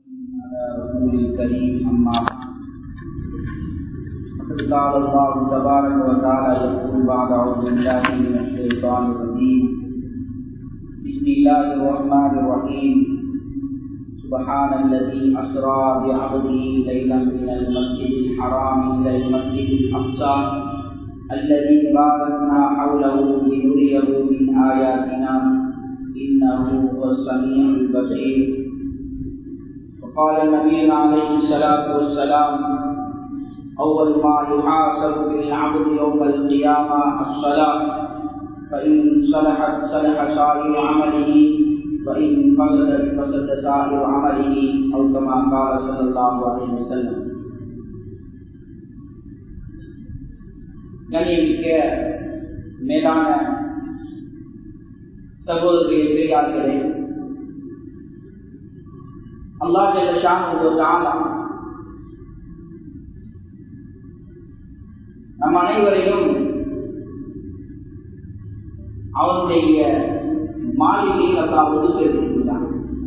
على رسول الكريم أما فقد قال الله تبارك وتعالى يقول بعد أعوذ بالله من الشيطان الرجيم بسم الله الرحمن الرحيم سبحان الذي أسرى بعبده ليلا من المسجد الحرام إلى المسجد الأقصى الذي باركنا حوله لنريه من آياتنا إنه هو السميع البصير وقال نبينا عليه الصلاة والسلام أول ما يحاسب به العبد يوم القيامة الصلاة فإن صلحت صلح سائر عمله وإن فسدت فسد سائر عمله أو كما قال صلى الله عليه وسلم கணியமிக்க மேலான சகோதரர்களே பெரியார்களே அல்லாஹ் ஷான் நம் அனைவரையும் அவனுடைய மாளிகையில் அல்லாஹ் ஒதுக்கியிருக்கின்றான்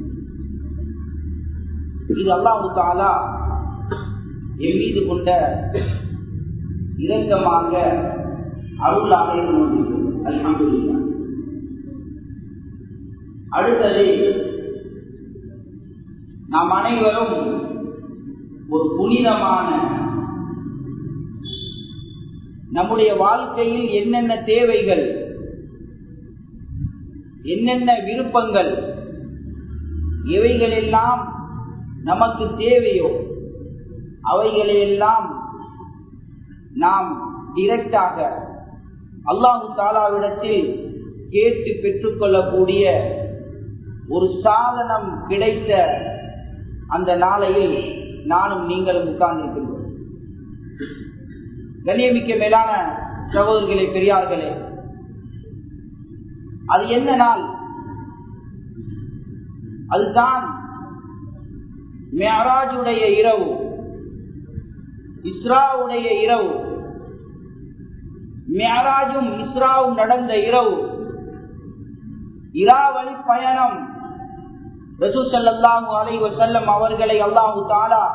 இது அல்லாஹு தாலா என் மீது கொண்ட இரக்கமாக அருளாக இருந்து அல்ஹம்துலில்லாஹ் அடுத்தது நாம் அனைவரும் ஒரு புனிதமான நம்முடைய வாழ்க்கையில் என்னென்ன தேவைகள் என்னென்ன விருப்பங்கள் எவைகளெல்லாம் நமக்கு தேவையோ அவைகளையெல்லாம் நாம் டிரெக்டாக அல்லாஹு தாலாவிடத்தில் கேட்டு பெற்றுக்கொள்ளக்கூடிய ஒரு சாதனம் கிடைத்த அந்த நாளையில் நானும் நீங்களும் உட்கார்ந்திருக்கின்றோம் கண்ணியமிக்க மேலான சகோதரர்களே பெரியார்களே அது என்ன நாள் அதுதான் மேராஜுடைய இரவு இஸ்ராவுடைய இரவு மேராஜும் இஸ்ராவும் நடந்த இரவு இராவழி பயணம் ரசூசல்லாஹு அலை வசல்லம் அவர்களை அல்லாஹு தாலா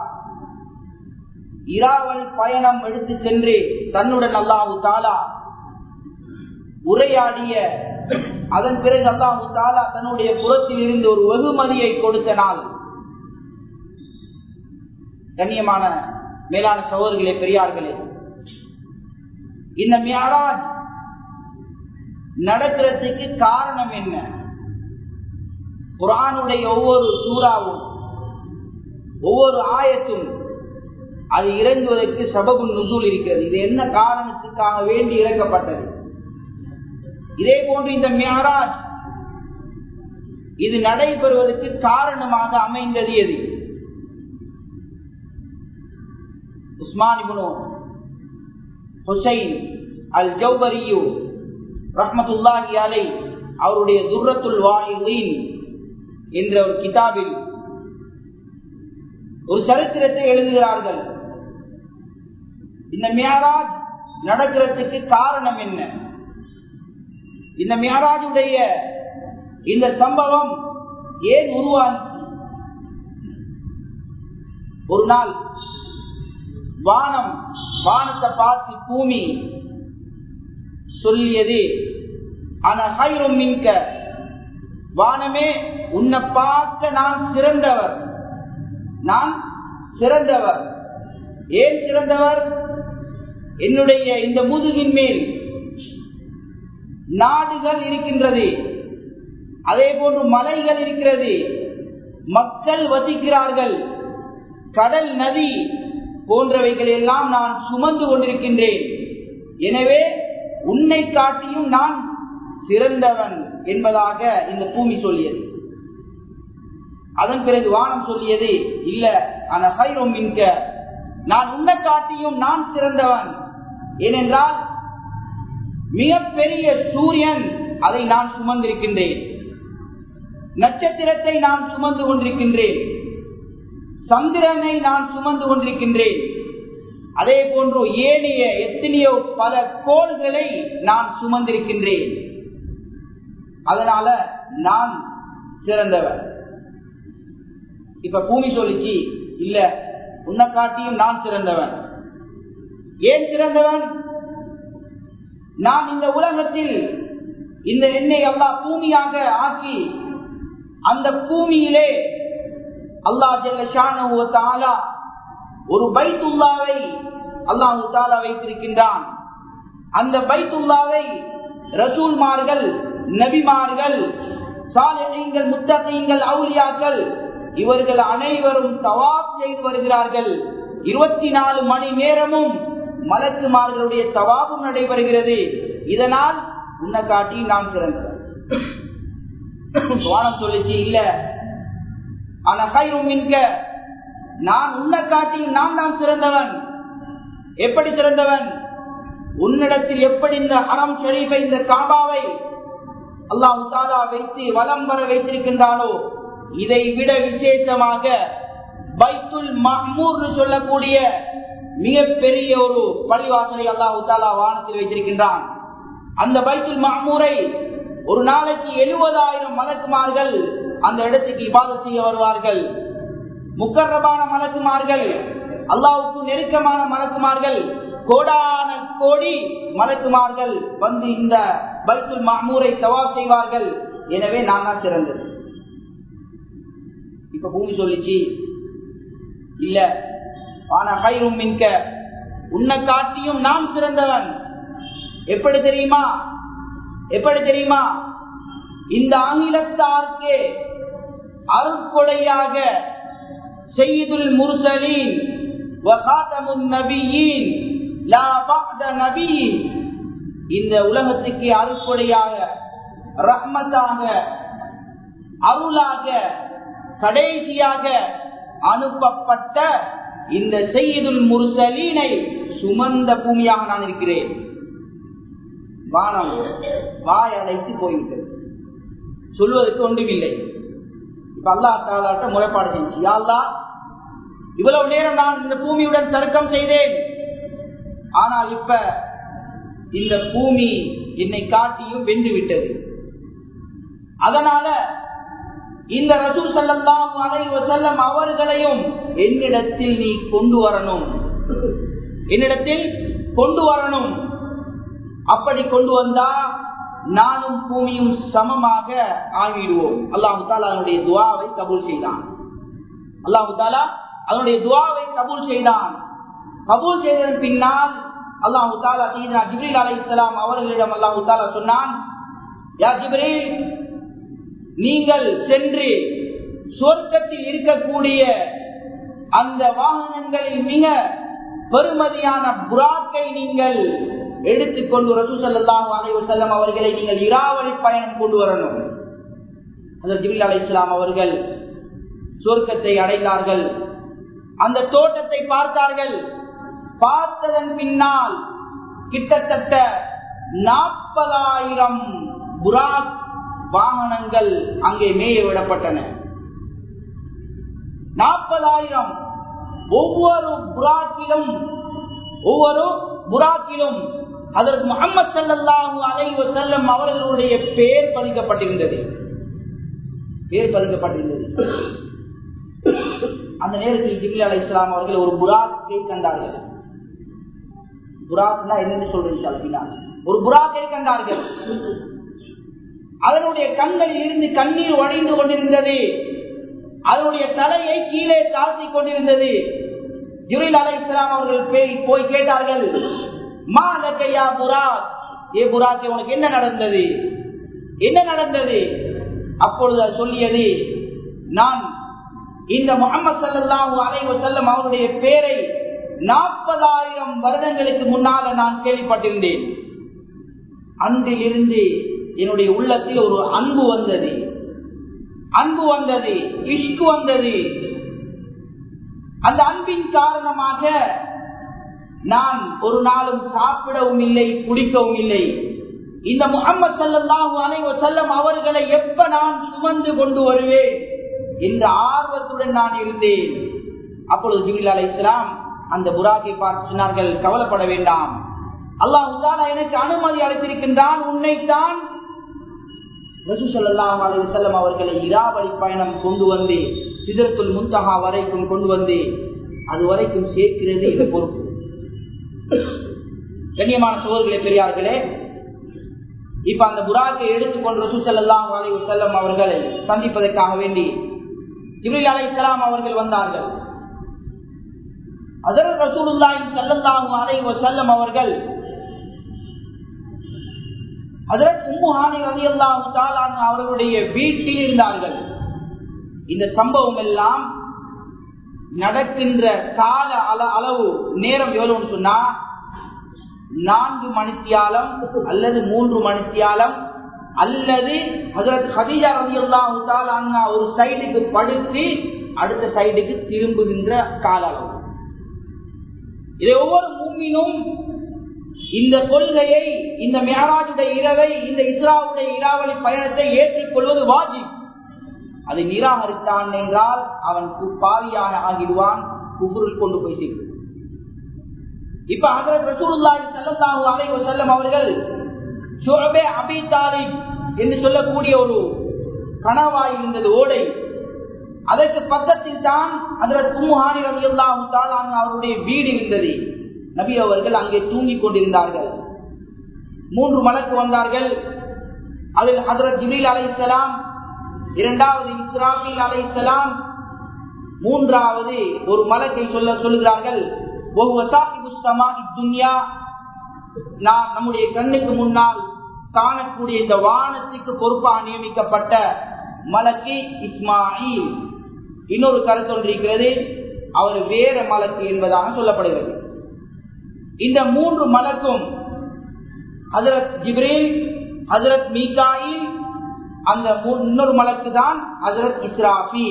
இராவல் பயணம் எடுத்து சென்று தன்னுடன் அல்லாஹு தாலா உரையாடிய அதன் பிறகு அல்லாஹு தாலா தன்னுடைய புறத்தில் இருந்து ஒரு வெகுமதியை கொடுத்த நாள் கண்ணியமான மேலான சகோதரர்களே பெரியார்களே இந்த மியாராஜ் நடக்கிறதுக்கு காரணம் என்ன குரானுடைய ஒவ்வொரு சூறாவும் ஒவ்வொரு ஆயத்தும் அது இறங்குவதற்கு சபகு நுசூல் இருக்கிறது இது என்ன காரணத்துக்காக வேண்டி இறக்கப்பட்டது இதே போன்று இந்த மியாராஜ் இது நடைபெறுவதற்கு காரணமாக அமைந்தது எது உஸ்மானிபுனோ ஹுசைன் அல் ஜௌபரியு ரஹமத்துல்லாஹி அலை அவருடைய துர்ரத்துல் வாயிலீன் என்ற ஒரு கிதாபில் ஒரு சரித்திரத்தை எழுதுகிறார்கள் இந்த மியாராஜ் நடக்கிறதுக்கு காரணம் என்ன இந்த மியாராஜுடைய இந்த சம்பவம் ஏன் உருவானது ஒரு நாள் வானம் வானத்தை பார்த்து பூமி சொல்லியது அனஹைரும் மின்க வானமே உன்னை பார்க்க நான் சிறந்தவர் நான் சிறந்தவர் ஏன் சிறந்தவர் என்னுடைய இந்த முதுகின் மேல் நாடுகள் இருக்கின்றது அதே போன்று மலைகள் இருக்கிறது மக்கள் வசிக்கிறார்கள் கடல் நதி போன்றவைகள் எல்லாம் நான் சுமந்து கொண்டிருக்கின்றேன் எனவே உன்னை காட்டியும் நான் சிறந்தவன் என்பதாக இந்த பூமி சொல்லியது அதன் பிறகு வானம் சொல்லியது இல்ல ஆனால் மின்க நான் உன்னை காட்டியும் நான் சிறந்தவன் ஏனென்றால் மிகப்பெரிய சூரியன் அதை நான் சுமந்திருக்கின்றேன் நட்சத்திரத்தை நான் சுமந்து கொண்டிருக்கின்றேன் சந்திரனை நான் சுமந்து கொண்டிருக்கின்றேன் அதே போன்று ஏனைய எத்தனையோ பல கோள்களை நான் சுமந்திருக்கின்றேன் அதனால நான் சிறந்தவர் இப்ப பூமி சொல்லிச்சு இல்ல உன்னை காட்டியும் நான் சிறந்தவன் ஏன் சிறந்தவன் நான் இந்த உலகத்தில் இந்த எண்ணெய் அல்லா பூமியாக ஆக்கி அந்த பூமியிலே அல்லா ஜல்ல ஒரு பைத்துல்லாவை அல்லாஹு தாலா வைத்திருக்கின்றான் அந்த பைத்துல்லாவை ரசூல்மார்கள் நபிமார்கள் சாலைகள் முத்தகைங்கள் அவுலியாக்கள் இவர்கள் அனைவரும் தவாப் செய்து வருகிறார்கள் இருபத்தி நாலு மணி நேரமும் மலக்குமார்களுடைய தவாபும் நடைபெறுகிறது இதனால் உன்னை காட்டி நாம் சிறந்தவர் வானம் சொல்லிச்சு இல்ல ஆனா கயிறும் மின்க நான் உன்னை காட்டியும் நான் தான் சிறந்தவன் எப்படி சிறந்தவன் உன்னிடத்தில் எப்படி இந்த அறம் ஷெரீஃபை இந்த காபாவை அல்லாஹு தாலா வைத்து வலம் வர வைத்திருக்கின்றானோ இதை விட விசேஷமாக பைத்துல் மஹ்மூர் சொல்லக்கூடிய மிகப்பெரிய ஒரு பழிவாசலை அல்லாஹு தாலா வானத்தில் வைத்திருக்கின்றான் அந்த பைத்துல் மஹ்மூரை ஒரு நாளைக்கு எழுபதாயிரம் மலக்குமார்கள் அந்த இடத்துக்கு இபாதத் செய்ய வருவார்கள் முக்கரபான மலக்குமார்கள் அல்லாவுக்கு நெருக்கமான மலக்குமார்கள் கோடான கோடி மலக்குமார்கள் வந்து இந்த பைத்துல் மாமூரை தவாப் செய்வார்கள் எனவே நான் தான் சிறந்தது இப்ப பூமி சொல்லிச்சு இல்ல ஆனா கயிறும் மின்க உன்னை காட்டியும் நாம் சிறந்தவன் எப்படி தெரியுமா எப்படி தெரியுமா இந்த ஆங்கிலத்தார்க்கு அருட்கொலையாக செய்துல் முர்சலீன் வகாத்தமுன் நபியின் லா பஅத நபியின் இந்த உலகத்துக்கு அருட்கொடையாக ரஹ்மத்தாக அருளாக கடைசியாக அனுப்பப்பட்ட இந்த செய்துல் முர்சலீனை சுமந்த பூமியாக நான் இருக்கிறேன் வானம் வாய் அடைத்து போய்விட்டது சொல்வதற்கு ஒன்றுமில்லை இப்ப அல்லா தாலாட்ட முறைப்பாடு செஞ்சு யாழ்லா இவ்வளவு நேரம் நான் இந்த பூமியுடன் தர்க்கம் செய்தேன் ஆனால் இப்ப இந்த பூமி என்னை காட்டியும் வென்று விட்டது அதனால இந்த ரசூ சல்லாஹ் அலைவ செல்லம் அவர்களையும் என்னிடத்தில் நீ கொண்டு வரணும் என்னிடத்தில் கொண்டு வரணும் அப்படி கொண்டு வந்தா நானும் பூமியும் சமமாக ஆகிடுவோம் அல்லாஹு தாலா அதனுடைய துவாவை கபூல் செய்தான் அல்லாஹு தாலா அதனுடைய துவாவை கபூல் செய்தான் கபூல் செய்ததன் பின்னால் அல்லாஹு தாலா சீதனா ஜிப்ரீல் அலை இஸ்லாம் அவர்களிடம் அல்லாஹு தாலா சொன்னான் யா ஜிப்ரீல் நீங்கள் சென்று சொர்க்கத்தில் இருக்கக்கூடிய அந்த வாகனங்களில் மிக பெருமதியான புறாக்கை நீங்கள் எடுத்துக்கொண்டு ரசூசல்லாஹு அலைவு செல்லம் அவர்களை நீங்கள் இராவளி பயணம் கொண்டு வரணும் அதில் ஜிபில் அலை இஸ்லாம் அவர்கள் சொர்க்கத்தை அடைந்தார்கள் அந்த தோட்டத்தை பார்த்தார்கள் பார்த்ததன் பின்னால் கிட்டத்தட்ட நாற்பதாயிரம் புராக் வாகனங்கள் அங்கே மேய விடப்பட்டன நாற்பதாயிரம் ஒவ்வொரு புராக்கிலும் ஒவ்வொரு புராக்கிலும் அதற்கு முகமது சல்லாஹூ அலைவ செல்லம் அவர்களுடைய பெயர் பதிக்கப்பட்டிருந்தது பெயர் பதிக்கப்பட்டிருந்தது அந்த நேரத்தில் ஜிப்லி அலை இஸ்லாம் அவர்கள் ஒரு புராக்கை கண்டார்கள் புராக்னா என்னன்னு சொல்றீங்க ஒரு புராக்கை கண்டார்கள் அதனுடைய கண்களில் இருந்து கண்ணீர் வழிந்து கொண்டிருந்தது அதனுடைய தலையை கீழே தாழ்த்தி கொண்டிருந்தது ஜிபில் அலை இஸ்லாம் அவர்கள் போய் கேட்டார்கள் மா லக்கையா புராக் ஏ புராக்கே உனக்கு என்ன நடந்தது என்ன நடந்தது அப்பொழுது அது சொல்லியது நான் இந்த முகமது சல்லாஹூ அலைவ செல்லம் அவருடைய பேரை நாற்பதாயிரம் வருடங்களுக்கு முன்னால நான் கேள்விப்பட்டிருந்தேன் அன்றிலிருந்து என்னுடைய உள்ளத்தில் ஒரு அன்பு வந்தது அன்பு வந்தது இஷ்கு வந்தது அந்த அன்பின் காரணமாக நான் ஒரு நாளும் சாப்பிடவும் இல்லை குடிக்கவும் இல்லை இந்த முகமது சல்லாஹூ அலைவ செல்லம் அவர்களை எப்ப நான் சுமந்து கொண்டு வருவேன் என்ற ஆர்வத்துடன் நான் இருந்தேன் அப்பொழுது ஜிபில் அலை இஸ்லாம் அந்த புராக்கை பார்த்து சொன்னார்கள் கவலைப்பட வேண்டாம் அல்லாஹ் எனக்கு அனுமதி அளித்திருக்கின்றான் உன்னைத்தான் ரசூசல்லாம் அலி செல்லம் அவர்களை இராவளி பயணம் கொண்டு வந்து சிதறத்துள் முந்தகா வரைக்கும் கொண்டு வந்து அது வரைக்கும் சேர்க்கிறது இந்த பொறுப்பு கண்ணியமான சோதர்களே பெரியார்களே இப்ப அந்த புறாக்கை எடுத்துக்கொண்டு ரசூசல்லாம் அலை செல்லம் அவர்களை சந்திப்பதற்காக வேண்டி ஜிப்ரில் அலை இஸ்லாம் அவர்கள் வந்தார்கள் அதர் ரசூலுல்லாஹி ஸல்லல்லாஹு அலைஹி வஸல்லம் அவர்கள் ஹஜரத் உம்மு ஹானி ரலியல்லாஹு தஆலா அவர்களுடைய வீட்டில் இருந்தார்கள் இந்த சம்பவம் எல்லாம் நடக்கின்ற கால அளவு நேரம் எவ்வளவுன்னு சொன்னா நான்கு மணித்தியாலம் அல்லது மூன்று மணித்தியாலம் அல்லது ஹசரத் ஹதீஜா ரலியல்லாஹு தஆலா ஒரு சைடுக்கு படுத்து அடுத்த சைடுக்கு திரும்புகின்ற கால அளவு இதை ஒவ்வொரு மூமினும் இந்த கொள்கையை இந்த மேராஜுடைய இரவை இந்த இஸ்ராவுடைய இராவளி பயணத்தை ஏற்றுக்கொள்வது வாஜி அதை நிராகரித்தான் என்றால் அவன் பாவியாக ஆகிடுவான் குபுரில் கொண்டு போய் சேர்க்கும் இப்ப ஹசரத் ரசூலுல்லாஹி ஸல்லல்லாஹு அலைஹி வஸல்லம் அவர்கள் ஷுஅபே அபி தாலிப் என்று சொல்லக்கூடிய ஒரு கனவாய் இருந்தது ஓடை அதற்கு பக்கத்தில் தான் ஹசரத் உம்முஹானி ரலியல்லாஹு தஆலா அவருடைய வீடு இருந்தது நபி அவர்கள் அங்கே தூங்கிக் கொண்டிருந்தார்கள் மூன்று மலக்கு வந்தார்கள் அதில் ஹசரத் ஜிப்ரீல் அலைஹிஸ்ஸலாம் இரண்டாவது இஸ்ராஃபில் அலைஹிஸ்ஸலாம் மூன்றாவது ஒரு மலக்கை சொல்ல சொல்லுகிறார்கள் நாம் நம்முடைய கண்ணுக்கு முன்னால் காணக்கூடிய இந்த வானத்துக்கு பொறுப்பாக நியமிக்கப்பட்ட மலக்கு இஸ்மாயில் இன்னொரு கருத்தொன்று இருக்கிறது அவர் வேற மலக்கு என்பதாக சொல்லப்படுகிறது இந்த மூன்று மலக்கும் ஹசரத் ஜிப்ரேல் ஹசரத் மீகாயில் அந்த இன்னொரு மலக்கு தான் ஹசரத் இஸ்ராஃபி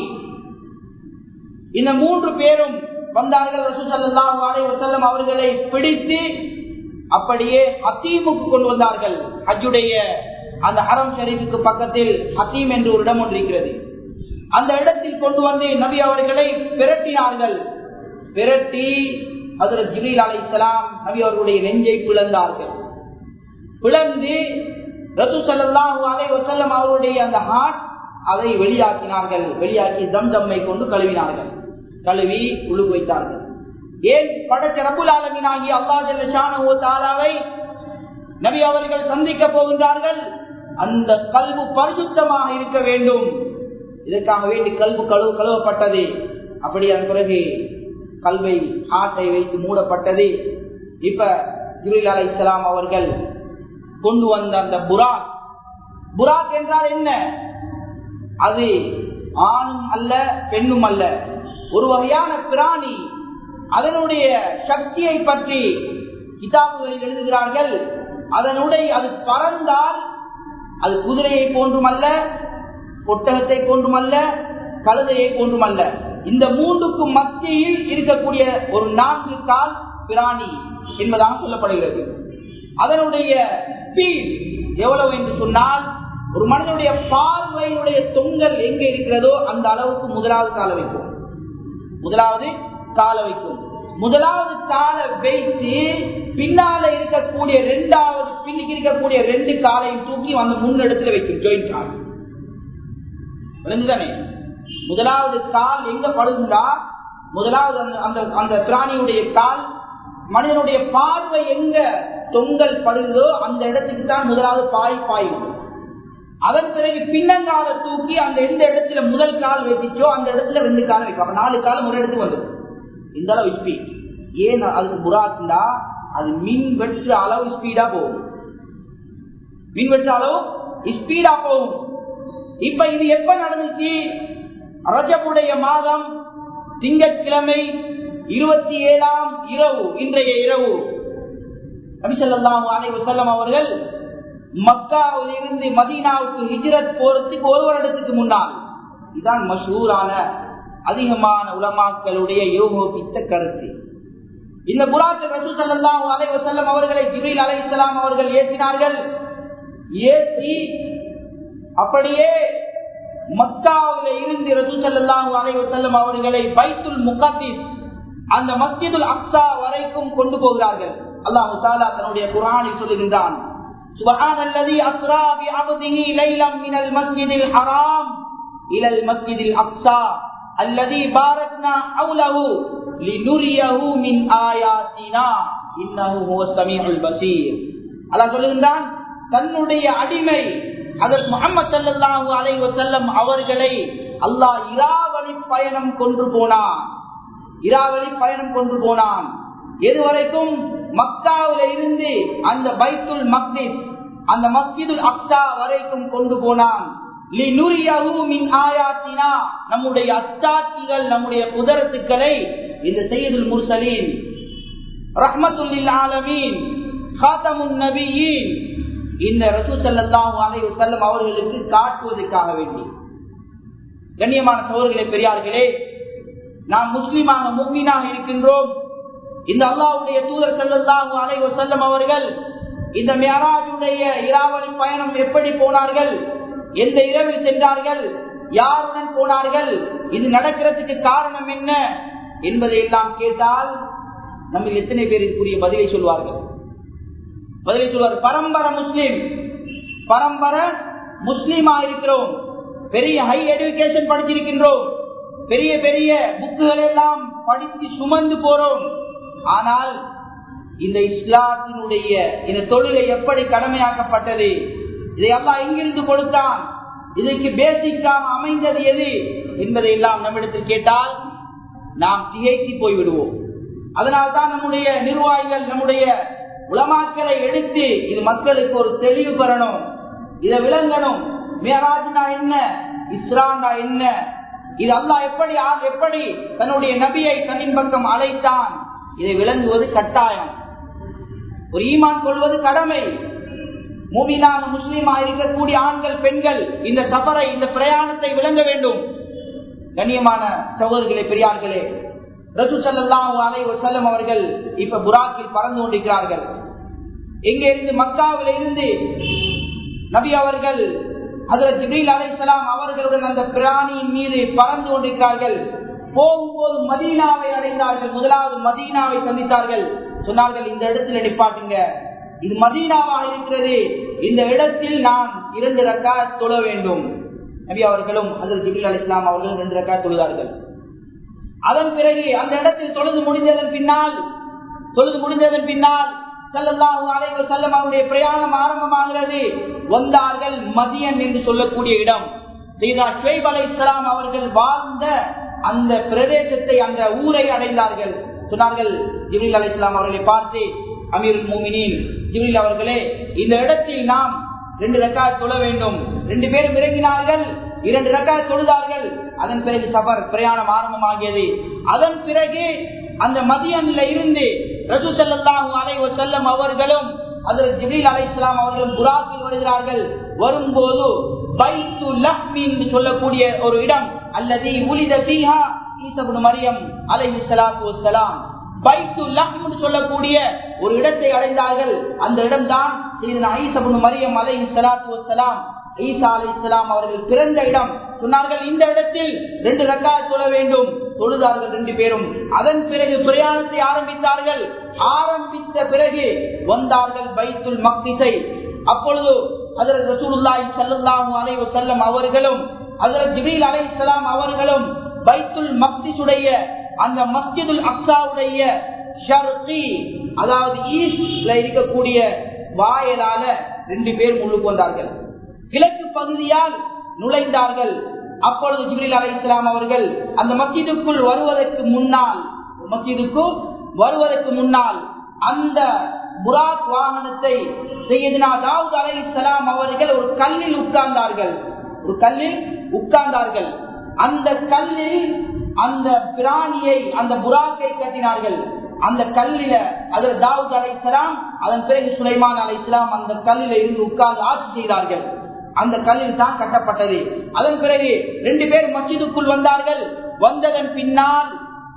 இந்த மூன்று பேரும் வந்தார்கள் ரசூசல்லாஹு அலைஹி வஸல்லம் அவர்களை பிடித்து அப்படியே ஹத்தீமுக்கு கொண்டு வந்தார்கள் ஹஜ்ஜுடைய அந்த ஹரம் ஷரீஃபுக்கு பக்கத்தில் ஹத்தீம் என்று ஒரு இடம் ஒன்று இருக்கிறது அந்த இடத்தில் கொண்டு வந்து நபி அவர்களை விரட்டினார்கள் விரட்டி ஹசரத் ஜிபீல் அலை இஸ்லாம் நபி அவர்களுடைய நெஞ்சை பிளந்தார்கள் பிளந்து ரசூ சல்லாஹூ அலை வசல்லம் அவருடைய அந்த ஹார்ட் அதை வெளியாக்கினார்கள் வெளியாக்கி தம் தம்மை கொண்டு கழுவினார்கள் கழுவி உழுகு வைத்தார்கள் ஏன் படைச்ச ரபுல் ஆலமின் ஆகிய அல்லா ஜல்ல தாலாவை நபி அவர்கள் சந்திக்க போகின்றார்கள் அந்த கல்வு பரிசுத்தமாக இருக்க வேண்டும் இதற்காக வேண்டி கல்வு கழுவு கழுவப்பட்டது அப்படி அதன் பிறகு கல்வை ஆட்டை வைத்து மூடப்பட்டது இப்ப ஜிபில் அலை இஸ்லாம் அவர்கள் கொண்டு வந்த அந்த புராக் புராக் என்றால் என்ன அது ஆணும் அல்ல பெண்ணும் அல்ல ஒரு வகையான பிராணி அதனுடைய சக்தியை பற்றி கிதாபுகளில் எழுதுகிறார்கள் அதனுடைய அது பறந்தால் அது குதிரையை போன்றுமல்ல ஒட்டகத்தை போன்றுமல்ல கழுதையை போன்றுமல்ல இந்த மூன்றுக்கும் மத்தியில் இருக்கக்கூடிய ஒரு நான்கு கால் பிராணி என்பதாக சொல்லப்படுகிறது அதனுடைய ஸ்பீட் எவ்வளவு என்று சொன்னால் ஒரு மனிதனுடைய பார்வையினுடைய தொங்கல் எங்க இருக்கிறதோ அந்த அளவுக்கு முதலாவது கால வைக்கும் முதலாவது கால வைக்கும் முதலாவது காலை வைத்து பின்னால இருக்கக்கூடிய இரண்டாவது பின்னுக்கு இருக்கக்கூடிய ரெண்டு காலையும் தூக்கி அந்த முன்னெடுத்துல வைக்கும் ஜாயிண்ட் கால் விளங்குதானே முதலாவது கால் எங்க படுகுண்டா முதலாவது அந்த அந்த அந்த பிராணியுடைய கால் மனிதனுடைய பார்வை எங்க தொங்கல் படுகிறதோ அந்த இடத்துக்கு தான் முதலாவது பாய் பாயும் அதன் பிறகு பின்னங்கால தூக்கி அந்த எந்த இடத்துல முதல் கால் வைத்துச்சோ அந்த இடத்துல ரெண்டு காலம் வைக்கும் அப்ப நாலு காலம் ஒரு இடத்துக்கு வந்துடும் இந்த அளவு ஸ்பீட் ஏன் அதுக்கு புறாக்குண்டா அது மின் வெற்று அளவு ஸ்பீடா போகும் மின் வெற்று அளவு ஸ்பீடா போகும் இப்ப இது எப்ப நடந்துச்சு ரஜபுடைய மாதம் திங்கட்கிழமை இருபத்தி ஏழாம் இரவு இன்றைய இரவு நபிசல்லாஹு அலை வசல்லம் அவர்கள் மக்காவில் இருந்து மதீனாவுக்கு ஹிஜ்ரத் போறதுக்கு ஒரு வருடத்துக்கு முன்னால் இதுதான் மஷூரான அதிகமான உலமாக்களுடைய யோகோபித்த கருத்து இந்த புறாக்கு ரசூ சல்லாஹூ அலை வசல்லம் அவர்களை ஜிபில் அலை இஸ்லாம் அவர்கள் ஏற்றினார்கள் ஏற்றி அப்படியே மக்காவில இருந்து ரசூ சல்லாஹூ அலை வசல்லம் அவர்களை பைத்துல் முகத்திஸ் அந்த மஸ்ஜிதுல் அக்ஸா வரைக்கும் கொண்டு போகிறார்கள் அல்லாஹு தாலா தன்னுடைய குரானில் சொல்லுகின்றான் سبحان الذي أسرى بعبده ليلا من المسجد الحرام إلى المسجد الأقصى அல்லதி பாரத்னா அவுலஹு லினுரியஹு மின் ஆயாத்தினா இன்னஹு ஹுவஸ் ஸமீஉல் பஸீர் அல்லாஹ் சொல்லுகின்றான் தன்னுடைய அடிமை அதற்கு முகமது சல்லல்லாஹு அலைஹி வஸல்லம் அவர்களை அல்லாஹ் இராவளி பயணம் கொண்டு போனான் இராவளி பயணம் கொண்டு போனான் எதுவரைக்கும் மக்காவில இருந்து அந்த பைத்துல் மக்திஸ் அந்த மஸ்ஜிதுல் அக்ஸா வரைக்கும் கொண்டு போனான் நம்முடைய அச்சாட்சிகள் நம்முடைய குதரத்துக்களை இந்த செய்யுதுல் முர்சலீன் ரஹ்மத்துல்லில் ஆலமீன் காத்தமுன் நபியின் இந்த ரசூ சல்லாஹூ அலை செல்லம் அவர்களுக்கு காட்டுவதற்காக வேண்டி கண்ணியமான சோழர்களே பெரியார்களே நாம் முஸ்லீமாக முக்மீனாக இருக்கின்றோம் இந்த அல்லாவுடைய தூதர் செல்லல்லாஹு அலை செல்லம் அவர்கள் இந்த மேராஜுடைய இராவளி பயணம் எப்படி போனார்கள் எந்த இரவில் சென்றார்கள் யாருடன் போனார்கள் இது நடக்கிறதுக்கு காரணம் என்ன என்பதை எல்லாம் கேட்டால் நம்ம எத்தனை பேருக்குரிய பதிலை சொல்வார்கள் பதிலை சொல்வார் பரம்பரை முஸ்லீம் பரம்பரை முஸ்லீமா இருக்கிறோம் பெரிய ஹை எடுக்கேஷன் படிச்சிருக்கின்றோம் பெரிய பெரிய புக்குகள் எல்லாம் படித்து சுமந்து போறோம் ஆனால் இந்த இஸ்லாத்தினுடைய இந்த தொழிலை எப்படி கடமையாக்கப்பட்டது இதை எல்லாம் எங்கிருந்து கொடுத்தான் இதற்கு பேசிக்காக அமைந்தது எது என்பதை எல்லாம் நம்மிடத்தில் கேட்டால் நாம் திகைத்து போய்விடுவோம் அதனால்தான் நம்முடைய நிர்வாகிகள் நம்முடைய உலமாக்களை எடுத்து இது மக்களுக்கு ஒரு தெளிவு பெறணும் இதை விளங்கணும் மேராஜ்னா என்ன இஸ்ராண்டா என்ன இது அல்லாஹ் எப்படி எப்படி தன்னுடைய நபியை தன்னின் பக்கம் அழைத்தான் இதை விளங்குவது கட்டாயம் ஒரு ஈமான் கொள்வது கடமை மூமினான முஸ்லீமாக இருக்கக்கூடிய ஆண்கள் பெண்கள் இந்த சபரை இந்த பிரயாணத்தை விளங்க வேண்டும் கண்ணியமான சகோதரர்களே பெரியார்களே ரசூ சல்லாஹூ அலை செல்லம் அவர்கள் இப்ப புராக்கில் பறந்து கொண்டிருக்கிறார்கள் எங்கே இருந்து மக்காவில இருந்து நபி அவர்கள் அதில் ஜிப்ரீல் அலைசலாம் அவர்களுடன் அந்த பிராணியின் மீது பறந்து கொண்டிருக்கிறார்கள் போகும்போது மதீனாவை அடைந்தார்கள் முதலாவது மதீனாவை சந்தித்தார்கள் சொன்னார்கள் இந்த இடத்தில் நிப்பாட்டுங்க இது மதீனாவாக இருக்கிறது இந்த இடத்தில் நான் இரண்டு ரக்கா தொழ வேண்டும் நபி அவர்களும் அதில் ஜிபில் அலி இஸ்லாம் அவர்களும் ரெண்டு ரக்கா தொழுதார்கள் அதன் பிறகு அந்த இடத்தில் தொழுது முடிந்ததன் பின்னால் தொழுது முடிந்ததன் பின்னால் செல்லல்லாஹு அலைவ செல்லம் அவருடைய பிரயாணம் ஆரம்பமாகிறது வந்தார்கள் மதியன் என்று சொல்லக்கூடிய இடம் செய்தா ஷுவைப் அலை இஸ்லாம் அவர்கள் வாழ்ந்த அந்த பிரதேசத்தை அந்த ஊரை அடைந்தார்கள் சொன்னார்கள் ஜிபில் அலி இஸ்லாம் அவர்களை பார்த்து அமீர் மூமினின் ஜிபில் அவர்களே இந்த இடத்தில் நாம் ரெண்டு ரக்காய் தொழ வேண்டும் ரெண்டு பேரும் இறங்கினார்கள் இரண்டு ரக்காய் தொழுதார்கள் அதன் பிறகு சபர் பிரயாணம் ஆரம்பமாகியது அதன் பிறகு அந்த மதியன்ல இருந்து ரசூ சல்லாஹூ அலை செல்லம் அவர்களும் அதில் ஜிபில் அலை இஸ்லாம் அவர்களும் புராக்கில் வருகிறார்கள் வரும்போது பைத்து லக்மி என்று சொல்லக்கூடிய ஒரு இடம் அல்லது உலித பீஹா ஈசபுன் மரியம் அலை சலாத்து வலாம் பைத்து லக்மு சொல்லக்கூடிய ஒரு இடத்தை அடைந்தார்கள் அந்த இடம்தான் ஐசபுன் மரியம் அலை சலாத்து வலாம் ஈசா அலை இஸ்லாம் அவர்கள் பிறந்த இடம் சொன்னார்கள் இந்த இடத்தில் ரெண்டு ரக்கா சொல்ல வேண்டும் தொழுதார்கள் ரெண்டு பேரும் அதன் பிறகு பிரயாணத்தை ஆரம்பித்தார்கள் ஆரம்பித்த பிறகு வந்தார்கள் பைத்துல் மக்திசை அப்பொழுது அதற்கு ரசூலுல்லாஹி ஸல்லல்லாஹு அலைஹி வஸல்லம் அவர்களும் அதற்கு ஜிப்ரீல் அலைஹிஸ்ஸலாம் அவர்களும் பைத்துல் மக்திசுடைய அந்த மஸ்ஜிதுல் அக்ஸாவுடைய ஷர்கி அதாவது ஈஸ்ட்ல இருக்கக்கூடிய வாயலால ரெண்டு பேர் முன்னுக்கு வந்தார்கள் கிழக்கு பகுதியால் நுழைந்தார்கள் அப்பொழுது ஜிப்ரீல் அலை இஸ்லாம் அவர்கள் அந்த மஸ்ஜிதுக்குள் வருவதற்கு முன்னால் மஸ்ஜிதுக்குள் வருவதற்கு முன்னால் அந்த புராக் வாகனத்தை செய்யதினா தாவூத் அலை இஸ்லாம் அவர்கள் ஒரு கல்லில் உட்கார்ந்தார்கள் ஒரு கல்லில் உட்கார்ந்தார்கள் அந்த கல்லில் அந்த பிராணியை அந்த புராக்கை கட்டினார்கள் அந்த கல்லில அதில் தாவூத் அலை இஸ்லாம் அதன் பிறகு சுலைமான் அலை இஸ்லாம் அந்த கல்லில இருந்து உட்கார்ந்து ஆட்சி செய்தார்கள் அந்த கல்லில் தான் கட்டப்பட்டது அதன் பிறகு ரெண்டு பேர் மஸ்ஜிதுக்குள் வந்தார்கள் வந்ததன் பின்னால்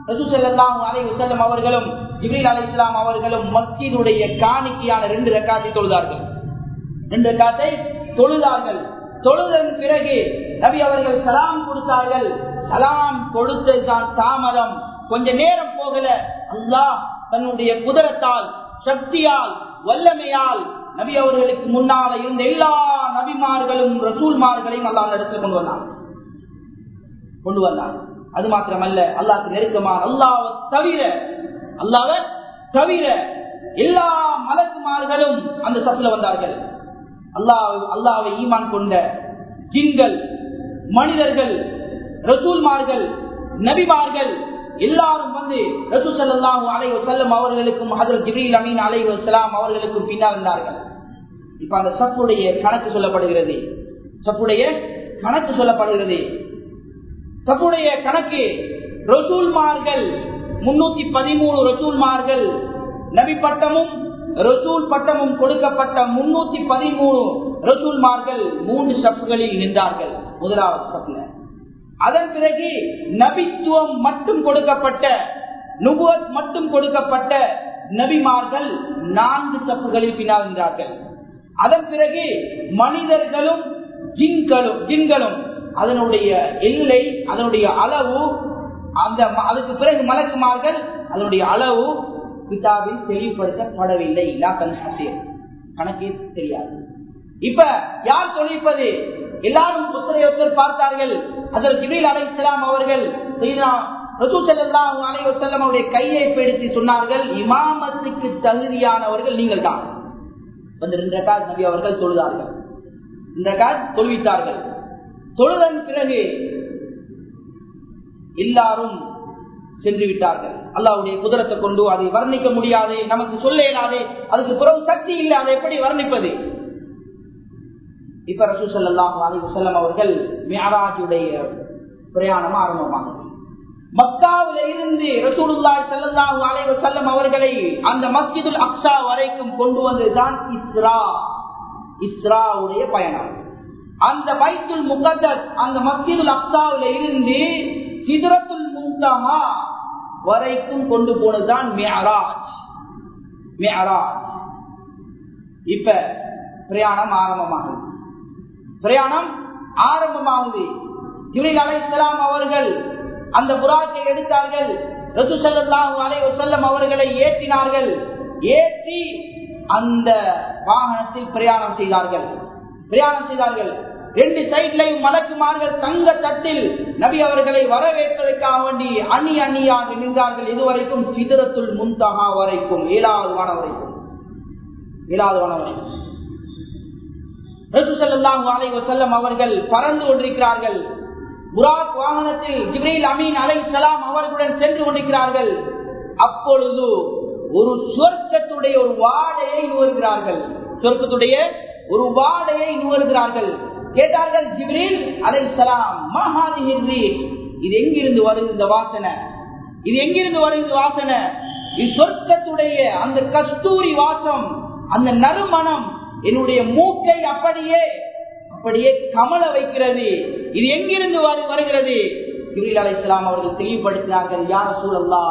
அலைவசல்லம் அவர்களும் ஜிபில் அலி இஸ்லாம் அவர்களும் மஸ்ஜிதுடைய காணிக்கையான ரெண்டு ரெக்காத்தை தொழுதார்கள் ரெண்டு ரெக்காத்தை தொழுதார்கள் தொழுதன் பிறகு நபி அவர்கள் சலாம் கொடுத்தார்கள் சலாம் கொடுத்தது தான் தாமதம் கொஞ்ச நேரம் போகல அல்லாஹ் தன்னுடைய குதிரத்தால் சக்தியால் வல்லமையால் நபி அவர்களுக்கு முன்னால இருந்த எல்லா நபிமார்களும் ரசூல்மார்களையும் அல்லா இடத்துல கொண்டு வந்தாங்க கொண்டு வந்தாங்க அது மாத்திரமல்ல அல்லாஹ்க்கு நெருக்கமான அல்லாஹ் தவிர அல்லாஹ் தவிர எல்லா மலக்குமார்களும் அந்த சத்துல வந்தார்கள் அல்லாஹ் அல்லாவை ஈமான் கொண்ட ஜின்கள் மனிதர்கள் ரசூல்மார்கள் நபிமார்கள் எல்லாரும் வந்து ரசூல் ஸல்லல்லாஹு அலைஹி வஸல்லம் அவர்களுக்கும் ஹஜ்ரத் ஜிப்ரீல் அமீன் அலைஹி வஸலாம் அவர்களுக்கும் பின்னால் இருந்தார்கள் இப்ப அந்த சப்புடைய கணக்கு சொல்லப்படுகிறது சப்புடைய கணக்கு சொல்லப்படுகிறது சப்புடைய கணக்கு ரசூல்மார்கள் முன்னூத்தி பதிமூணு ரசூல்மார்கள் நபி பட்டமும் ரசூல் பட்டமும் கொடுக்கப்பட்ட முன்னூத்தி பதிமூணு ரசூல்மார்கள் மூன்று சப்புகளில் நின்றார்கள் முதலாவது சப்புல அதன் பிறகு நபித்துவம் மட்டும் கொடுக்கப்பட்ட நுபுவத் மட்டும் கொடுக்கப்பட்ட நபிமார்கள் நான்கு சப்புகளில் பின்னால் நின்றார்கள் அதன் பிறகு மனிதர்களும் ஜின்களும் ஜின்களும் அதனுடைய எல்லை அதனுடைய அளவு அந்த ம- அதுக்கு பிறகு மலக்குமார்கள் அதனுடைய அளவு கிதாபில் தெளிவுபடுத்தப்படவில்லை இல்லா கண் ஹசீர் கணக்கே தெரியாது இப்ப யார் தொழிப்பது எல்லாரும் ஒருத்தரை ஒருத்தர் பார்த்தார்கள் அதில் ஜிபில் அலை இஸ்லாம் அவர்கள் செய்தா ரசூல் ஸல்லல்லாஹு அலைஹி வஸல்லம் அவருடைய கையை பிடித்து சொன்னார்கள் இமாமத்துக்கு தகுதியானவர்கள் நீங்கள் தான் வந்து ரெண்டு கால் நபி அவர்கள் தொழுதார்கள் இந்த கால் தொழுவித்தார்கள் தொழுதன் பிறகு எல்லாரும் சென்று விட்டார்கள் அல்லாவுடைய குதிரத்தை கொண்டு அதை வர்ணிக்க முடியாது நமக்கு சொல்ல இயலாது அதுக்கு பிறகு சக்தி இல்லை அதை எப்படி வர்ணிப்பது இப்ப ரசூ ஸல்லல்லாஹு அலைஹி வஸல்லம் அவர்கள் மியராஜுடைய பிரயாணம் ஆரம்பமானது மக்காவில இருந்து ரசூலுல்லாஹி ஸல்லல்லாஹு அலைஹி வஸல்லம் அவர்களை அந்த மஸ்ஜிதுல் அக்ஸா வரைக்கும் கொண்டு வந்ததுதான் இஸ்ரா இஸ்ராவுடைய பயணம் அந்த பைத்துல் முகத்தஸ் அந்த மஸ்ஜிதுல் அக்ஸாவில இருந்து சிதறத்துல் முன்தஹா வரைக்கும் கொண்டு போனதுதான் மியராஜ் மியராஜ் இப்ப பிரயாணம் ஆரம்பமாகுது பிரயாணம் ஆரம்பமாகுது ஜிப்ரீல் அலைஹிஸ்ஸலாம் அவர்கள் அந்த புறாக்கை எடுத்தார்கள் ரசூ ஸல்லல்லாஹு அலைஹி வஸல்லம் அவர்களை ஏற்றினார்கள் ஏற்றி அந்த வாகனத்தில் பிரயாணம் செய்தார்கள் பிரயாணம் செய்தார்கள் ரெண்டு சைட்லையும் மலக்குமார்கள் தங்க தட்டில் நபி அவர்களை வரவேற்பதற்காக வேண்டி அணி அணியாக நின்றார்கள் இதுவரைக்கும் சிதறத்துள் முன்தகா வரைக்கும் ஏழாவது வானம் வரைக்கும் ஏழாவது வானம் வரைக்கும் ரசூசல்லாஹு அலைஹி வஸல்லம் அவர்கள் பறந்து கொண்டிருக்கிறார்கள் புராக் வாகனத்தில் ஜிப்ரீல் அமீன் அலை சலாம் அவர்களுடன் சென்று கொண்டிருக்கிறார்கள் அப்பொழுது ஒரு சொர்க்கத்துடைய ஒரு வாடையை நுகர்கிறார்கள் சொர்க்கத்துடைய ஒரு வாடையை நுகர்கிறார்கள் கேட்டார்கள் ஜிப்ரீல் அலை சலாம் மகாதிஹின்றி இது எங்கிருந்து வருது இந்த வாசனை இது எங்கிருந்து வருது இந்த வாசனை இது சொர்க்கத்துடைய அந்த கஸ்தூரி வாசம் அந்த நறுமணம் என்னுடைய மூக்கை அப்படியே அப்படியே கமல வைக்கிறது இது எங்கிருந்து வரு- வருகிறது ஜிப்ரீல் அலைஹிஸ்ஸலாம் அவர்கள் தெளிவுபடுத்தினார்கள் யார் சூழல்லா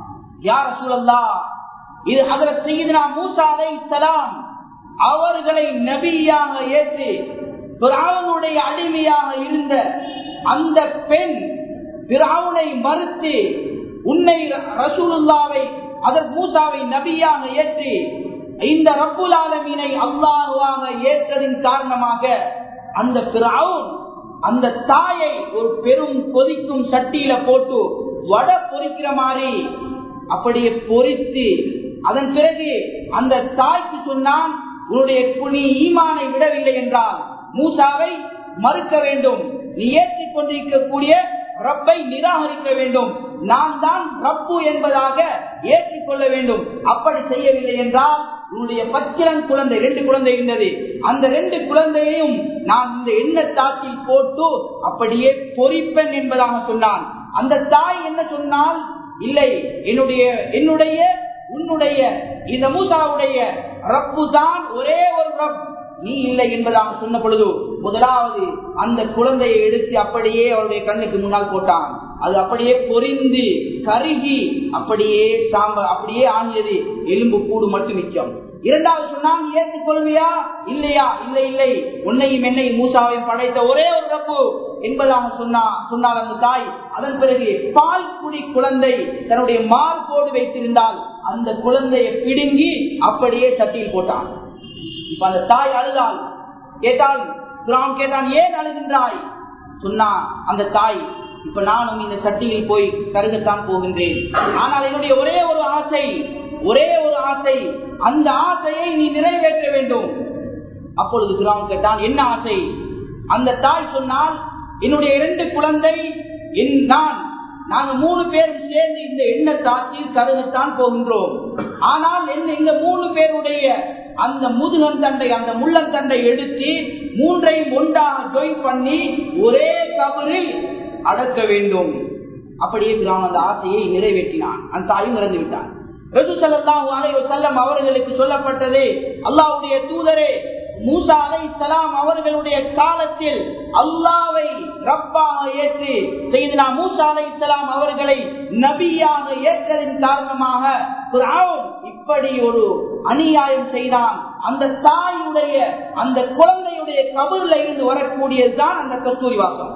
யார் சூழல்லா இது அதில் செய்தினா மூசா அலைஹிஸ்ஸலாம் அவர்களை நபியாக ஏற்று பிராவனுடைய அடிமையாக இருந்த அந்த பெண் பிராவுனை மறுத்து உன்னை ரசூலுல்லாவை அதற்கு மூசாவை நபியாக ஏற்றி இந்த ரப்புல் ஆலமீனை அல்லாஹுவாக ஏற்றதின் காரணமாக அந்த பிராவுன் அந்த தாயை ஒரு பெரும் கொதிக்கும் சட்டியில போட்டு வடை பொரிக்கிற மாதிரி அப்படியே பொரித்து அதன் பிறகு அந்த தாய்க்கு சொன்னான் உன்னுடைய நீ ஈமானை விடவில்லை என்றால் மூசாவை மறுக்க வேண்டும் நீ ஏற்றிக் கொண்டிருக்கக்கூடிய ரப்பை நிராகரிக்க வேண்டும் நான் தான் ரப்பு என்பதாக ஏற்றுக்கொள்ள வேண்டும் அப்படி செய்யவில்லை என்றால் உன்னுடைய பச்சிலன் குழந்தை ரெண்டு குழந்தை இருந்தது அந்த ரெண்டு குழந்தையையும் நான் இந்த எண்ணெய் தாக்கில் போட்டு அப்படியே பொறிப்பேன் என்பதாக சொன்னான் அந்த தாய் என்ன சொன்னால் இல்லை என்னுடைய என்னுடைய உன்னுடைய இந்த மூசாவுடைய ரப்பு தான் ஒரே ஒரு ரப் நீ இல்லை என்பதாக சொன்ன பொழுது முதலாவது அந்த குழந்தையை எடுத்து அப்படியே அவருடைய கண்ணுக்கு முன்னால் போட்டான் அது அப்படியே பொரிந்து கருகி அப்படியே சாம்பல் அப்படியே ஆணியது எலும்பு கூடு மட்டும் மிச்சம் இரண்டாவது சொன்னான் நீ ஏற்றுக்கொள்வியா இல்லையா இல்லை இல்லை உன்னையும் என்னையும் மூசாவையும் படைத்த ஒரே ஒரு ரப்பு என்பதாக சொன்னா சொன்னால் அந்த தாய் அதன் பிறகு பால் குடி குழந்தை தன்னுடைய மார்போடு வைத்திருந்தால் அந்த குழந்தையை பிடுங்கி அப்படியே சட்டியில் போட்டான் இப்ப அந்த தாய் அழுதாள் கேட்டால் பிரான் கேட்டான் ஏன் அழுகின்றாய் சொன்னா அந்த தாய் இப்ப நானும் இந்த சட்டியில் போய் கருகத்தான் போகின்றேன் ஆனால் என்னுடைய ஒரே ஒரு ஆசை ஒரே ஒரு ஆசை அந்த ஆசையை நீ நிறைவேற்ற வேண்டும் அப்பொழுது குரான் கேட்டான் என்ன ஆசை அந்த தாய் சொன்னால் என்னுடைய இரண்டு குழந்தை என் நான் நாங்க மூணு பேரும் சேர்ந்து இந்த எண்ணத்தாற்றில் கருகத்தான் போகின்றோம் ஆனால் என்ன இந்த மூணு பேருடைய அந்த முதுகன் தண்டை அந்த முள்ளந்தண்டை எடுத்து மூன்றையும் ஒன்றாக ஜொயின் பண்ணி ஒரே கபரில் அடக்க வேண்டும் அப்படியே பிரான் அந்த ஆசையை நிறைவேற்றினான் அந்த தாயும் இறந்து விட்டான் ரசூசல்லாஹு அலைஹி வஸல்லம் அவர்களுக்கு சொல்லப்பட்டது அல்லாஹ்வுடைய தூதரே மூசா அலை சலாம் அவர்களுடைய காலத்தில் அல்லாவை ரப்பாக ஏற்று செய்தனா மூசா அலை சலாம் அவர்களை நபியாக ஏற்றதின் காரணமாக ஃபிரௌன் இப்படி ஒரு அநியாயம் செய்தான் அந்த தாயுடைய அந்த குழந்தையுடைய கபர்ல இருந்து வரக்கூடியதுதான் அந்த கஸ்தூரி வாசம்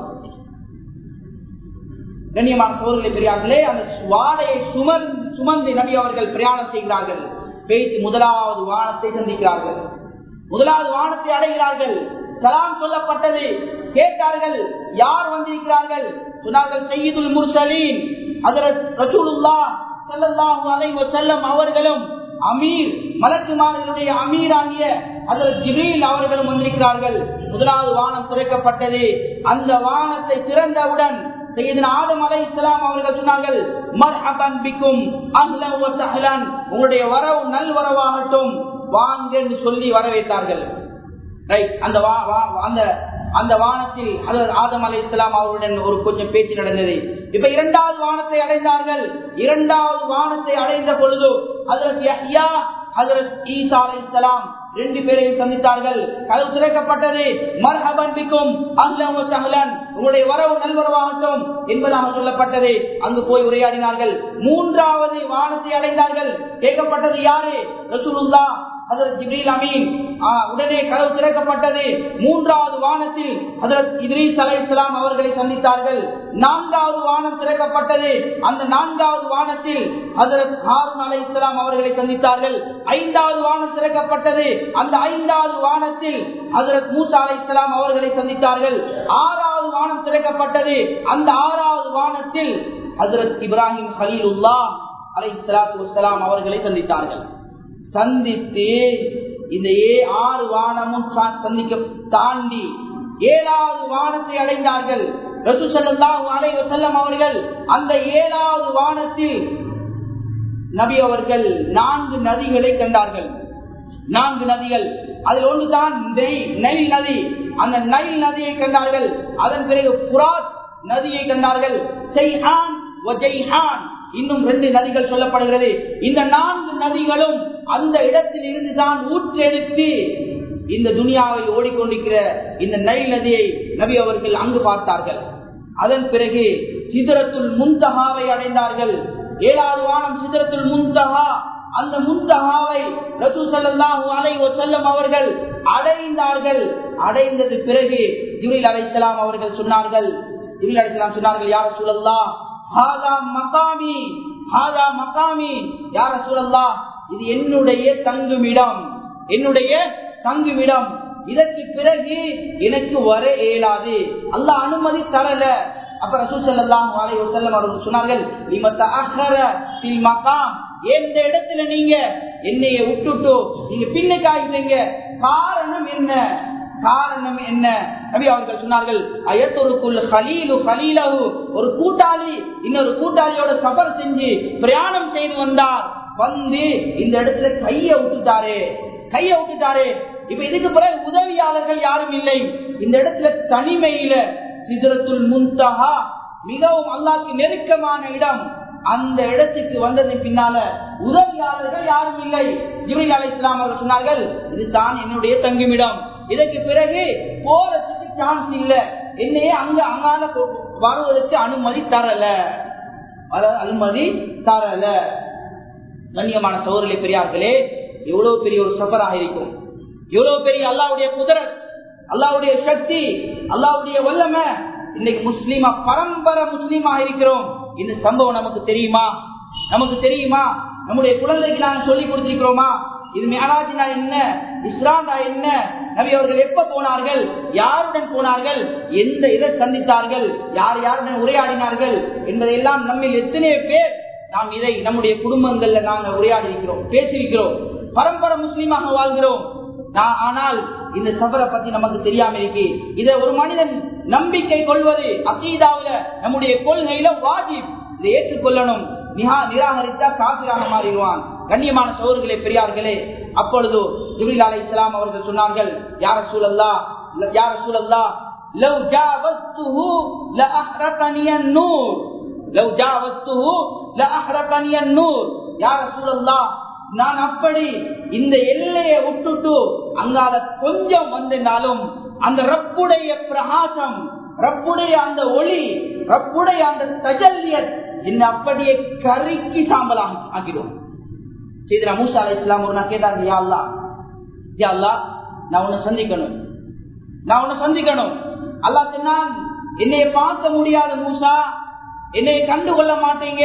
கண்ணியமான சோழர்களை பெரியார்களே அந்த வாழையை சுமர் சுமந்து நபி அவர்கள் பிரயாணம் செய்கிறார்கள் பேச்சு முதலாவது வானத்தை சந்திக்கிறார்கள் முதலாவது வானத்தை அடைகிறார்கள் சலாம் சொல்லப்பட்டது கேட்டார்கள் யார் வந்திருக்கிறார்கள் சொன்னார்கள் செய்யுதுல் முர்சலீன் அதரத் ரசூலுல்லா ஸல்லல்லாஹு அலைஹி வஸல்லம் அவர்களும் அமீர் மலக்குமார்களுடைய அமீராகிய அதில் ஜிப்ரீல் அவர்களும் வந்திருக்கிறார்கள் முதலாவது வானம் திறக்கப்பட்டது அந்த வானத்தை திறந்தவுடன் செய்தன ஆதம் அலை இஸ்லாம் அவர்கள் சொன்னார்கள் மர்ஹபன் பிக்கும் அஹ்லன் வ சஹ்லன் உங்களுடைய வரவு நல்வரவாகட்டும் வாங்க என்று சொல்லி வரவேற்றார்கள் ரைட் அந்த வா- வா- அந்த அந்த வானத்தில் அதாவது ஆதம் அலை இஸ்லாம் அவருடன் ஒரு கொஞ்சம் பேச்சு நடந்தது இப்ப இரண்டாவது வானத்தை அடைந்தார்கள் இரண்டாவது வானத்தை அடைந்த பொழுது ஹதரத் யஹ்யா ஹதரத் ஈசா அலை இஸ்லாம் ரெண்டு பேரையும் சந்தித்தார்கள் கதவு திறக்கப்பட்டது மர்ஹபன் பிக்கும் அஹ்லன் வ சஹ்லன் உங்களுடைய வரவு நல்வரவாகட்டும் என்பதாக சொல்லப்பட்டது அங்கு போய் உரையாடினார்கள் மூன்றாவது வானத்தை அடைந்தார்கள் கேட்கப்பட்டது யாரு ரசூலுல்லா ஹதரத் ஜிப்ரீல் அமீன் ஆ, உடனே கதவு திறக்கப்பட்டது மூன்றாவது வானத்தில் ஹதரத் இத்ரீஸ் அலைஹிஸ்ஸலாம் அவர்களை சந்தித்தார்கள் நான்காவது வானம் திறக்கப்பட்டது அந்த நான்காவது வானத்தில் ஹதரத் ஹாரூன் அலைஹிஸ்ஸலாம் அவர்களை சந்தித்தார்கள் ஐந்தாவது வானம் திறக்கப்பட்டது அந்த ஐந்தாவது வானத்தில் ஹதரத் மூசா அலைஹிஸ்ஸலாம் அவர்களை சந்தித்தார்கள் ஆறாவது வானம் திறக்கப்பட்டது அந்த ஆறாவது வானத்தில் ஹதரத் இப்ராஹிம் ஹலீலுல்லா அலைஹிஸ்ஸலாத்து வஸ்ஸலாம் அவர்களை சந்தித்தார்கள் சந்தித்து இந்த ஏ ஆறு வானமும் சா- சந்திக்க தாண்டி ஏழாவது வானத்தை அடைந்தார்கள் ரசூ ஸல்லல்லாஹு அலைஹி வஸல்லம் அவர்கள் அந்த ஏழாவது வானத்தில் நபி அவர்கள் நான்கு நதிகளை கண்டார்கள் நான்கு நதிகள் அதில் ஒன்றுதான் நெய் நெல் நதி அந்த நைல் நதியை கண்டார்கள் அதன் பிறகு புராத் நதியை கண்டார்கள் செய்ஹான் வ ஜெய்ஹான் இன்னும் ரெண்டு நதிகள் சொல்லப்படுகிறது இந்த நான்கு நதிகளும் அந்த இடத்தில் இருந்து தான் ஊற்றெடுத்து இந்த துனியாவை ஓடிக்கொண்டிருக்கிற இந்த நைல் நதியை நபி அவர்கள் அங்கு பார்த்தார்கள் அதன் பிறகு சிதறத்துல் முந்தகாவை அடைந்தார்கள் ஏழாவது வானம் சிதறத்துல் முந்தகா அந்த முந்தகாவை ரசூ ஸல்லல்லாஹு அலைஹி வஸல்லம் அவர்கள் அடைந்தார்கள் அடைந்தது பிறகு ஜிப்ரீல் அலைஹிஸ்ஸலாம் அவர்கள் சொன்னார்கள் ஜிப்ரீல் அலைஹிஸ்ஸலாம் சொன்னார்கள் யா ரசூலல்லாஹ் ஹாதா மகாமி ஹாதா மகாமி யா ரசூலல்லாஹ் இது என்னுடைய தங்குமிடம் என்னுடைய தங்குமிடம் இதற்கு பிறகு எனக்கு வர இயலாது அல்லாஹ் அனுமதி தரல அப்ப ரசூல் ஸல்லல்லாஹு அலைஹி வஸல்லம் அவர்கள் சொன்னார்கள் லிம தஅஹர ஃபில் மகாம் எந்த இடத்துல நீங்க என்னைய விட்டுட்டு நீங்க பின்னுக்கு ஆகிட்டீங்க காரணம் என்ன காரணம் என்ன நபி அவர்கள் சொன்னார்கள் அயத்தொருக்குள் ஹலீலு ஹலீலஹு ஒரு கூட்டாளி இன்னொரு கூட்டாளியோட சபர் செஞ்சு பிரயாணம் செய்து வந்தார் வந்து இந்த இடத்துல கைய விட்டுட்டாரு கைய விட்டுட்டாரு இப்ப இதுக்கு பிறகு உதவியாளர்கள் யாரும் இல்லை இந்த இடத்துல தனிமையில சிதறத்துல் முன்தஹா மிகவும் அல்லாஹ்க்கு நெருக்கமான இடம் அந்த இடத்துக்கு வந்தது பின்னால உதவியாளர்கள் யாரும் இல்லை ஜிப்ரீல் அலைஹிஸ்ஸலாம் அவர்கள் சொன்னார்கள் இதுதான் என்னுடைய தங்குமிடம் இதற்கு பிறகு போறதுக்கு சான்ஸ் இல்ல என்னையே அங்க அங்கால கொ- வருவதற்கு அனுமதி தரல அதாவது அனுமதி தரல கண்ணியமான சோதரிலே பெரியார்களே எவ்வளவு பெரிய ஒரு சஃபராக இருக்கும் எவ்வளவு பெரிய அல்லாவுடைய குதிரத் அல்லாவுடைய சக்தி அல்லாவுடைய வல்லமை இன்னைக்கு முஸ்லீமா பரம்பரை முஸ்லீமா இருக்கிறோம் இந்த சம்பவம் நமக்கு தெரியுமா நமக்கு தெரியுமா நம்முடைய குழந்தைக்கு நாங்கள் சொல்லி கொடுத்திருக்கிறோமா இது மேராஜினா என்ன இஸ்ராண்டா என்ன நபி அவர்கள் எப்ப போனார்கள் யாருடன் போனார்கள் எந்த இதை சந்தித்தார்கள் யார் யாருடன் உரையாடினார்கள் என்பதையெல்லாம் நம்மில் எத்தனை பேர் நாம் இதை நம்முடைய குடும்பங்கள்ல நாங்கள் உரையாடி இருக்கிறோம் பேசியிருக்கிறோம் பரம்பரை முஸ்லீமாக வாழ்கிறோம் நான் ஆனால் இந்த சபரை பத்தி நமக்கு தெரியாம இருக்கு இதை ஒரு மனிதன் நம்பிக்கை கொள்வது அசீதாவில நம்முடைய கொள்கையில வாஜிப் இதை ஏற்றுக்கொள்ளணும் நிகா நிராகரித்தா காபிராக மாறிடுவான் கண்ணியமான சோர்களே பெரியார்களே அப்பொழுது ஜிபில் அலை இஸ்லாம் அவர்கள் சொன்னார்கள் யார சூழல்லா யார சூழல்லா لو جاوزته لأحرقني النور لو جاوزته لأحرقني النور يا رسول الله நான் அப்படி இந்த எல்லையை விட்டுட்டு அங்கால கொஞ்சம் வந்திருந்தாலும் அந்த ரப்புடைய பிரகாசம் ரப்புடைய அந்த ஒளி ரப்புடைய அந்த தஜல்யத் என்ன அப்படியே கருக்கி சாம்பலாம் ஆக்கிடும் செய்திரா மூசா அலை இஸ்லாம் ஒரு நான் கேட்டாங்க யா அல்லா யா அல்லா நான் உன்னை சந்திக்கணும் நான் உன்னை சந்திக்கணும் அல்லா சொன்னான் என்னைய பார்க்க முடியாத மூசா என்னை கண்டுகொள்ள மாட்டீங்க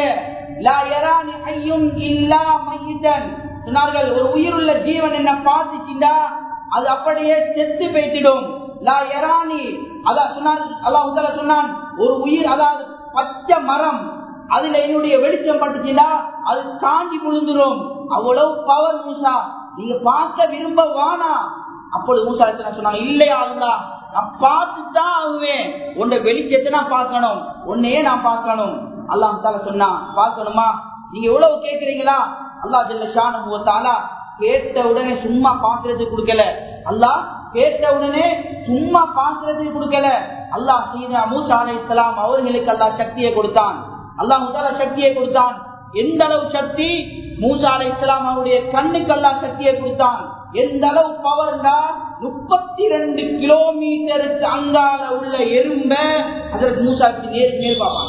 சொன்னார்கள் ஒரு உயிருள்ள ஜீவன் என்ன பார்த்துச்சுண்டா அது அப்படியே செத்து போய்த்திடும் லா எரானி அதான் சொன்னான் அல்லாஹ் சொன்னான் ஒரு உயிர் அதாவது பச்சை மரம் அதுல என்னுடைய வெளிச்சம் பட்டுச்சுன்னா அது சாஞ்சி விழுந்துரும் அவ்வளவு பவர் மூசா நீங்க பார்க்க விரும்ப வானா அப்பொழுது மூசா சொன்னாங்க இல்லையா அல்லா நான் பார்த்துதான் ஆகுவேன் உன்னை வெளிச்சத்தை நான் பார்க்கணும் உன்னையே நான் பார்க்கணும் அல்லாம் தால சொன்னா பார்க்கணுமா நீங்க எவ்வளவு கேக்குறீங்களா அல்லா ஜல்ல ஷானுவத்தாலா கேட்ட உடனே சும்மா பாக்குறதுக்கு கொடுக்கல அல்லா கேட்ட உடனே சும்மா பாக்குறதுக்கு கொடுக்கல அல்லாஹ் சீதா மூசா அலை இஸ்லாம் அவர்களுக்கு அல்லா சக்தியை கொடுத்தான் அல்லாஹ் முதல சக்தியை கொடுத்தான் எந்த அளவு சக்தி மூசா அலை இஸ்லாம் அவருடைய கண்ணுக்கு அல்லா சக்தியை கொடுத்தான் எந்த அளவு பவர்னா முப்பத்தி ரெண்டு கிலோமீட்டருக்கு அங்கால உள்ள எறும்ப அதற்கு மூசாக்கு நேருக்கு நேர் பார்ப்பாங்க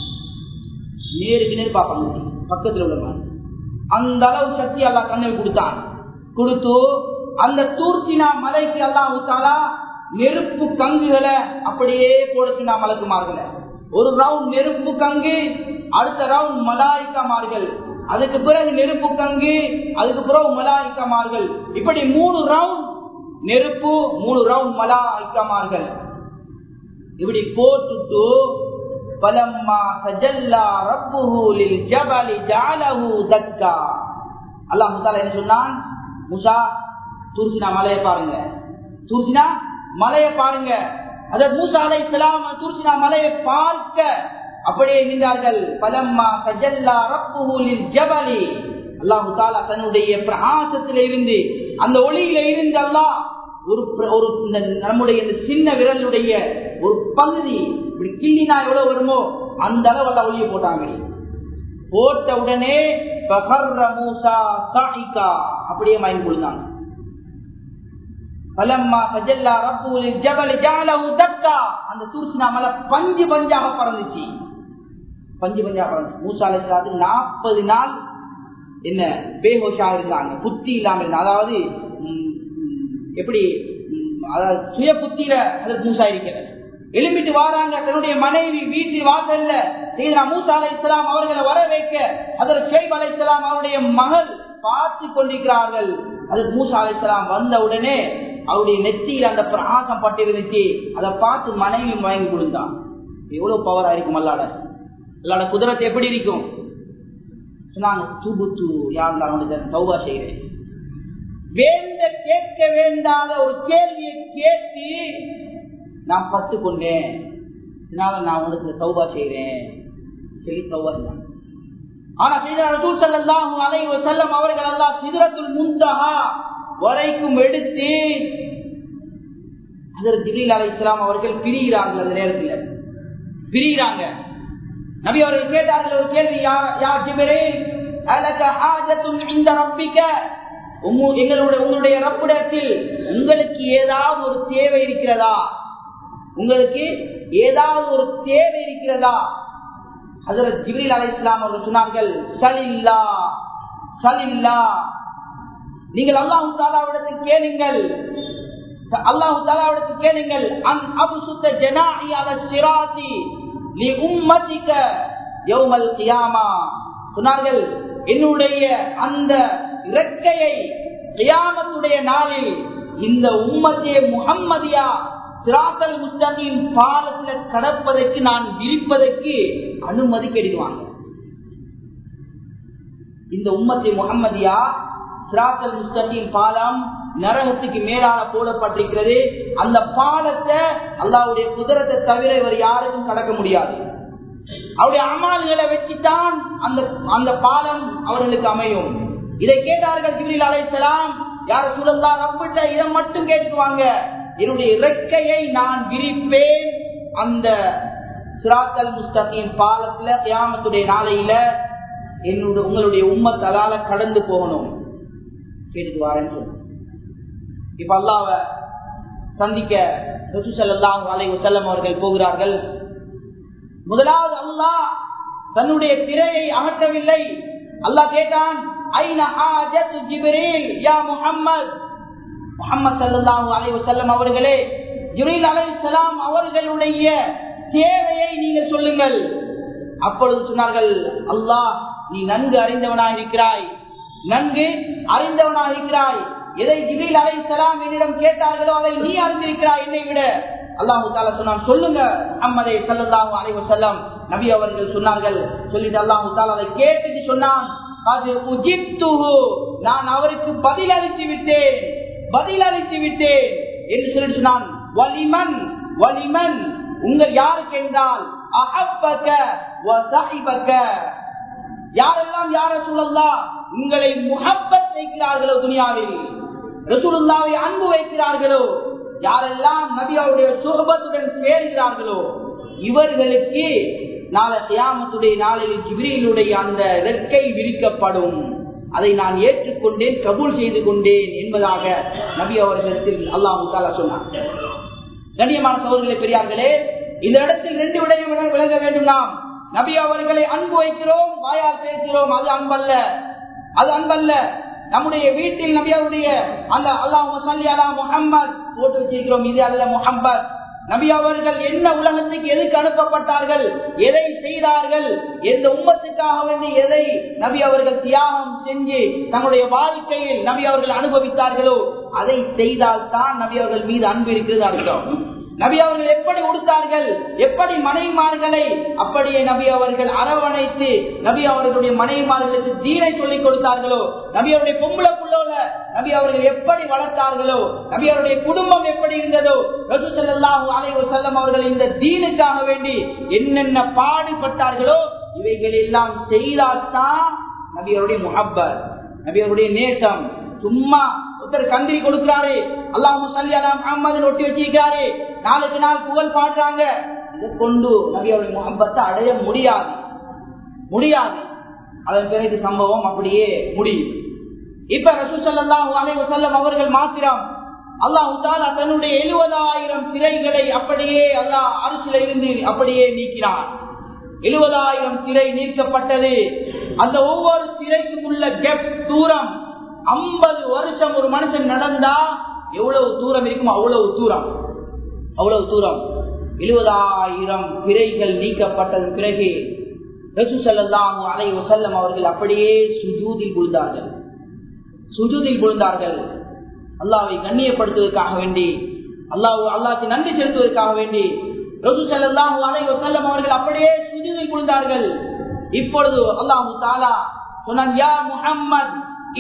நேருக்கு நேர் பார்ப்பாங்க பக்கத்தில் உள்ள அந்த அளவு சக்தி அல்லா கண்ணில் கொடுத்தான் கொடுத்து அந்த தூர்த்தினா மலைக்கு எல்லாம் ஊத்தாலா நெருப்பு கங்குகளை அப்படியே போடுச்சுனா மலக்குமார்களை ஒரு ரவுண்ட் நெருப்பு கங்கு அடுத்த ரவுண்ட் மலாய்க்காமார்கள் அதுக்கு பிறகு நெருப்பு கங்கு அதுக்கு பிறகு மலாய்க்காமார்கள் இப்படி மூணு ரவுண்ட் நெருப்பு மூணு ரவுண்ட் மலாய்க்காமார்கள் இப்படி போட்டுட்டு பலம்மா சஜல்லா ரப்புஹு லில் ஜபலி ஜாலஹு தக்கா அல்லாஹ் முத்தாலா என்ன சொன்னான் முசா தூர்சினா மலையை பாருங்க தூர்சினா மலையை பாருங்க அதாவது மூசா அலை இஸ்லாம் தூர்சினா மலையை பார்க்க அப்படியே நின்றார்கள் பலம்மா சஜல்லா ரப்புஹு லில் ஜபலி அல்லாஹு தாலா தன்னுடைய பிரகாசத்தில இருந்து அந்த ஒளியில இருந்து அல்லாஹ் ஒரு ஒரு நம்முடைய இந்த சின்ன விரலுடைய ஒரு பகுதி இப்படி கிள்ளினா எவ்வளவு வருமோ அந்த அளவு எல்லாம் ஒளிய போட்டாங்க போட்ட உடனே அப்படியே மயங்கி கொடுத்தாங்க பலம்மா சஜல்லா ரப்பூல் ஜபல் ஜாலஹு தக்கா அந்த தூர்சினா மலை பஞ்சு பஞ்சாக பறந்துச்சு பஞ்சு பஞ்சாக பறந்து மூசா அலைஹிஸ்ஸலாத்து 40 நாள் என்ன பேஹோஷா இருந்தாங்க புத்தி இல்லாம இருந்தாங்க அதாவது எப்படி அதாவது சுய புத்தியில அதற்கு மூசா இருக்கிறது எழும்பிட்டு வாராங்க தன்னுடைய மனைவி வீட்டில் வாசல்ல செய்தா மூசா அலை இஸ்லாம் அவர்களை வர வைக்க அதில் ஷேப் அலை இஸ்லாம் அவருடைய மகள் பார்த்து கொண்டிருக்கிறார்கள் அதற்கு மூசா அலை இஸ்லாம் வந்த உடனே அவருடைய நெத்தியில் அந்த பிரகாசம் பட்டிருந்துச்சு அதை பார்த்து மனைவி வாங்கி கொடுத்தான் எவ்வளவு பவர் ஆயிருக்கும் அல்லாட அல்லாட குதிரத்தை எப்படி இருக்கும் சொன்னாங்க தூபு தூ யார் அவனுக்கு தௌவா செய்கிறேன் வேண்ட கேட்க வேண்டாத ஒரு கேள்வியை கேட்டு நான் பட்டு கொண்டேன் இதனால நான் உனக்கு சௌபா செய்கிறேன் சொல்லி சௌபா ஆனா ரசூல் ஸல்லல்லாஹு அலைஹி வஸல்லம் அவர்கள் அல்லாஹ் சிதறத்துல் முன்தஹா வரைக்கும் எடுத்து ஹஜ்ரத் ஜிப்ரீல் அலைஹிஸ்ஸலாம் அவர்கள் பிரிகிறார்கள் அந்த நேரத்தில் பிரிகிறாங்க நபி அவர்கள் கேட்டார்கள் ஒரு கேள்வி யா யா ஜிப்ரீல் அலக ஹாஜத்துன் இன்த ரப்பிக எங்களுடைய உங்களுடைய ரப்பிடத்தில் உங்களுக்கு ஏதாவது ஒரு தேவை இருக்கிறதா உங்களுக்கு ஏதாவது ஒரு தேவை இருக்கிறதா ஹசரத் ஜிப்ரீல் அலை இஸ்லாம் அவர்கள் சொன்னார்கள் சலில்லா சலில்லா நீங்கள் அல்லாஹு தாலாவிடத்தில் கேளுங்கள் அல்லாஹு தாலாவிடத்தில் கேளுங்கள் அன் அபு சுத்த ஜனாஹி அல சிராதி லி உம்மதிக யௌமல் கியாமா சொன்னார்கள் என்னுடைய அந்த இறக்கையை கியாமத்துடைய நாளில் இந்த உம்மத்தே முகம்மதியா சிராத்தல் முஸ்தகின் பாலத்துல கடப்பதற்கு நான் விரிப்பதற்கு அனுமதி கெடுவாங்க இந்த உம்மத்தை முகம்மதியா சிராத்தல் முஸ்தகின் பாலம் நரகத்துக்கு மேலான போடப்பட்டிருக்கிறது அந்த பாலத்தை அல்லாவுடைய குதிரத்தை தவிர இவர் யாருக்கும் கடக்க முடியாது அவருடைய அமால்களை வச்சுதான் அந்த அந்த பாலம் அவர்களுக்கு அமையும் இதை கேட்டார்கள் ஜிப்ரில் அலைசலாம் யார சுழந்தா ரப்பிட்ட இதை மட்டும் கேட்டுக்குவாங்க என்னுடைய இறக்கையை நான் விரிப்பேன் அந்த சிராத்தல் முஸ்தகின் பாலத்துல கியாமத்துடைய நாளையில என்னுடைய உங்களுடைய உம்மத்தலால கடந்து போகணும் கேட்டுட்டு வாரேன்னு சொல்லுங்க இப்ப அல்லாவ சந்திக்க ரசூசல்லாஹு அலை வசல்லம் அவர்கள் போகிறார்கள் முதலாவது அல்லாஹ் தன்னுடைய திரையை அகற்றவில்லை அல்லாஹ் கேட்டான் ஐன ஹாஜத் ஜிப்ரீல் யா முஹம்மத் முஹம்மது ஸல்லல்லாஹு அலைஹி வஸல்லம் அவர்களே ஜிப்ரீல் அலைஹிஸ்ஸலாம் அவர்களுடைய தேவையை நீங்கள் சொல்லுங்கள் அப்பொழுது சொன்னார்கள் அல்லாஹ் நீ நன்கு அறிந்தவனாக இருக்கிறாய் நன்கு அறிந்தவனாக இருக்கிறாய் எதை ஜிபில் அலை சலாம் என்னிடம் கேட்டார்களோ அதை நீ அறிந்திருக்கிறாய் என்னை விட அல்லாஹு தாலா சொன்னான் சொல்லுங்க அம்மதே சல்லாஹூ அலைவ செல்லம் நபி அவர்கள் சொன்னார்கள் சொல்லிட்டு அல்லாஹு தாலா அதை கேட்டுட்டு சொன்னான் அது உஜிப்துஹு நான் அவருக்கு பதில் அளித்து விட்டேன் பதில் அளித்து விட்டேன் என்று சொல்லிட்டு சொன்னான் வலிமன் வலிமன் உங்கள் யாருக்கு என்றால் அஹப்பக வசஹிபக யாரெல்லாம் யார சொல்லலாம் உங்களை முகப்பத் வைக்கிறார்களோ துனியாவில் ரசூலுல்லாவை அன்பு வைக்கிறார்களோ யாரெல்லாம் நபியாவுடைய சுகபத்துடன் சேர்கிறார்களோ இவர்களுக்கு நாளை தியாமத்துடைய நாளையில் ஜிபிரியிலுடைய அந்த ரெக்கை விரிக்கப்படும் அதை நான் ஏற்றுக்கொண்டேன் கபூல் செய்து கொண்டேன் என்பதாக நபி அவர்களிடத்தில் அல்லாஹு தாலா சொன்னார் கண்ணியமான சோதர்களே பெரியார்களே இந்த இடத்தில் ரெண்டு விடயம் விளங்க வேண்டும் நாம் நபி அவர்களை அன்பு வைக்கிறோம் வாயால் பேசுகிறோம் அது அன்பல்ல அது அன்பல்ல நம்முடைய வீட்டில் நபி அவருடைய அந்த அல்லாஹ் முசல்லி அலா முஹம்மத் போட்டு வச்சிருக்கிறோம் இது அல்ல முஹம்மத் நபி அவர்கள் என்ன உலகத்துக்கு எதுக்கு அனுப்பப்பட்டார்கள் எதை செய்தார்கள் எந்த உம்மத்துக்காக வேண்டி எதை நபி அவர்கள் தியாகம் செஞ்சு தங்களுடைய வாழ்க்கையில் நபி அவர்கள் அனுபவித்தார்களோ அதை செய்தால் தான் நபி அவர்கள் மீது அன்பு இருக்கிறது அர்த்தம் நபி அவர்கள் எப்படி உடுத்தார்கள் எப்படி மனைவிமார்களை அப்படியே நபி அவர்கள் அரவணைத்து நபி அவர்களுடைய மனைவிமார்களுக்கு தீனை சொல்லிக் கொடுத்தார்களோ நபி அவருடைய பொம்பளை புள்ளோல நபி அவர்கள் எப்படி வளர்த்தார்களோ நபி அவருடைய குடும்பம் எப்படி இருந்ததோ ரசூ ஸல்லல்லாஹு அலைஹி வஸல்லம் அவர்கள் இந்த தீனுக்காக வேண்டி என்னென்ன பாடுபட்டார்களோ இவைகள் எல்லாம் செய்தால்தான் நபி அவருடைய முஹப்பத் நபி அவருடைய நேசம் சும்மா ஒருத்தர் கந்திரி கொடுக்கிறாரு அல்லாஹு சல்லி அலா முஹம்மது ஒட்டி வச்சிருக்காரு நாளுக்கு நாள் புகழ் பாடுறாங்க இதை கொண்டு நபி அவருடைய முகப்பத்தை அடைய முடியாது முடியாது அதன் பிறகு சம்பவம் அப்படியே முடியும் இப்ப ரசூ சல்லாஹூ அலைஹி வஸல்லம் அவர்கள் மாத்திரம் அல்லாஹு தாலா தன்னுடைய எழுபதாயிரம் திரைகளை அப்படியே அல்லாஹ் அரசில இருந்து அப்படியே நீக்கினார் எழுபதாயிரம் திரை நீக்கப்பட்டது அந்த ஒவ்வொரு திரைக்கும் உள்ள கெப் தூரம் ஐம்பது வருஷம் ஒரு மனுஷன் நடந்தா எவ்வளவு தூரம் இருக்கும் அவ்வளவு தூரம் அவ்வளவு தூரம் எழுபதாயிரம் திரைகள் நீக்கப்பட்டது பிறகு ரசூ சல்லாஹூ அலை வசல்லம் அவர்கள் அப்படியே சுஜூதில் விழுந்தார்கள் சுஜூதில் விழுந்தார்கள் அல்லாவை கண்ணியப்படுத்துவதற்காக வேண்டி அல்லாஹ் அல்லாஹ்க்கு நன்றி செலுத்துவதற்காக வேண்டி ரசூ சல்லாஹூ அலை வசல்லம் அவர்கள் அப்படியே சுஜூதில் விழுந்தார்கள் இப்பொழுது அல்லாஹு தாலா சொன்னான் யா முஹம்மத்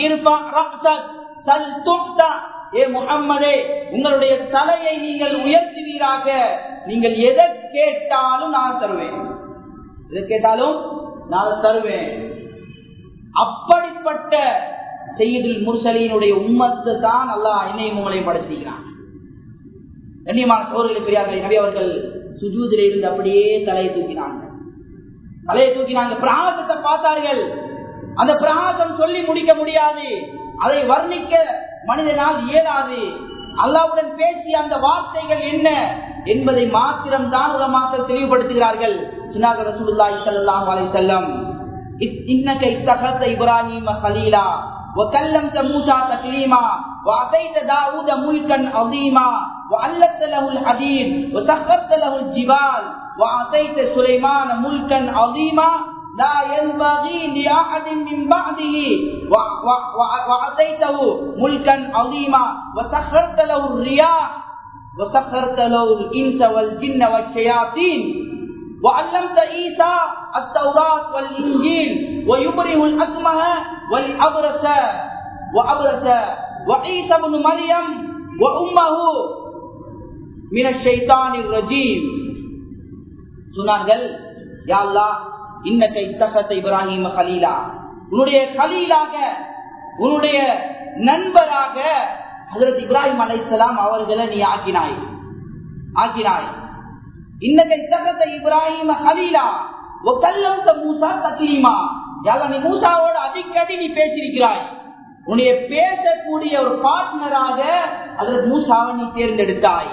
ஏ முகம்மதே உங்களுடைய தலையை நீங்கள் உயர்த்துவீராக நீங்கள் எதை கேட்டாலும் நான் தருவேன் எதை கேட்டாலும் நான் தருவேன் அப்படிப்பட்ட செய்தில் முர்சலியினுடைய உம்மத்து தான் அல்லாஹ் என்னையும் உங்களையும் படைச்சிருக்கிறான் கண்ணியமான சோழர்களை பெரியார்கள் எனவே அவர்கள் சுஜூதில் இருந்து அப்படியே தலையை தூக்கினாங்க தலையை தூக்கினாங்க பிராசத்தை பார்த்தார்கள் அந்த பிரகாசம் சொல்லி முடிக்க முடியாது அதை வர்ணிக்க மனிதனால் இயலாது அல்லாவுடன் பேசிய அந்த வார்த்தைகள் என்ன என்பதை மாத்திரம் தான் உலமாக்கள் தெளிவுபடுத்துகிறார்கள் சுனாக ரசூலுல்லாஹி ஸல்லல்லாஹு அலைஹி வஸல்லம் இன்னக இத்தகத இப்ராஹீம கலீலா وكلمت موسى تكليما وأعطيت داود ملكا عظيما وألفت له الحديد وسخرت له الجبال وأعطيت سليمان ملكا عظيما لا ينبغي لأحد من بعده وأعطيته ملكا عظيما وسخرت له الرياح وسخرت له الإنس والجن والشياطين وعلمت عيسى التوراة والإنجيل ويبره الأكمه والأبرص وأبرص وعيسى بن مريم وأمه من الشيطان الرجيم சொன்னார்கள் யா அல்லாஹ் இன்னக்க இத்தகத்த இப்ராஹிம் கலீலா உன்னுடைய கலீலாக உன்னுடைய நண்பராக ஹசரத் இப்ராஹிம் அலைசலாம் அவர்களை நீ ஆக்கினாய் ஆக்கினாய் இன்னக்க இத்தகத்த இப்ராஹிம் கலீலா கல்லம் மூசா தக்லீமா யாரா நீ மூசாவோட அடிக்கடி நீ பேசியிருக்கிறாய் உன்னுடைய பேசக்கூடிய ஒரு பார்ட்னராக ஹசரத் மூசாவை நீ தேர்ந்தெடுத்தாய்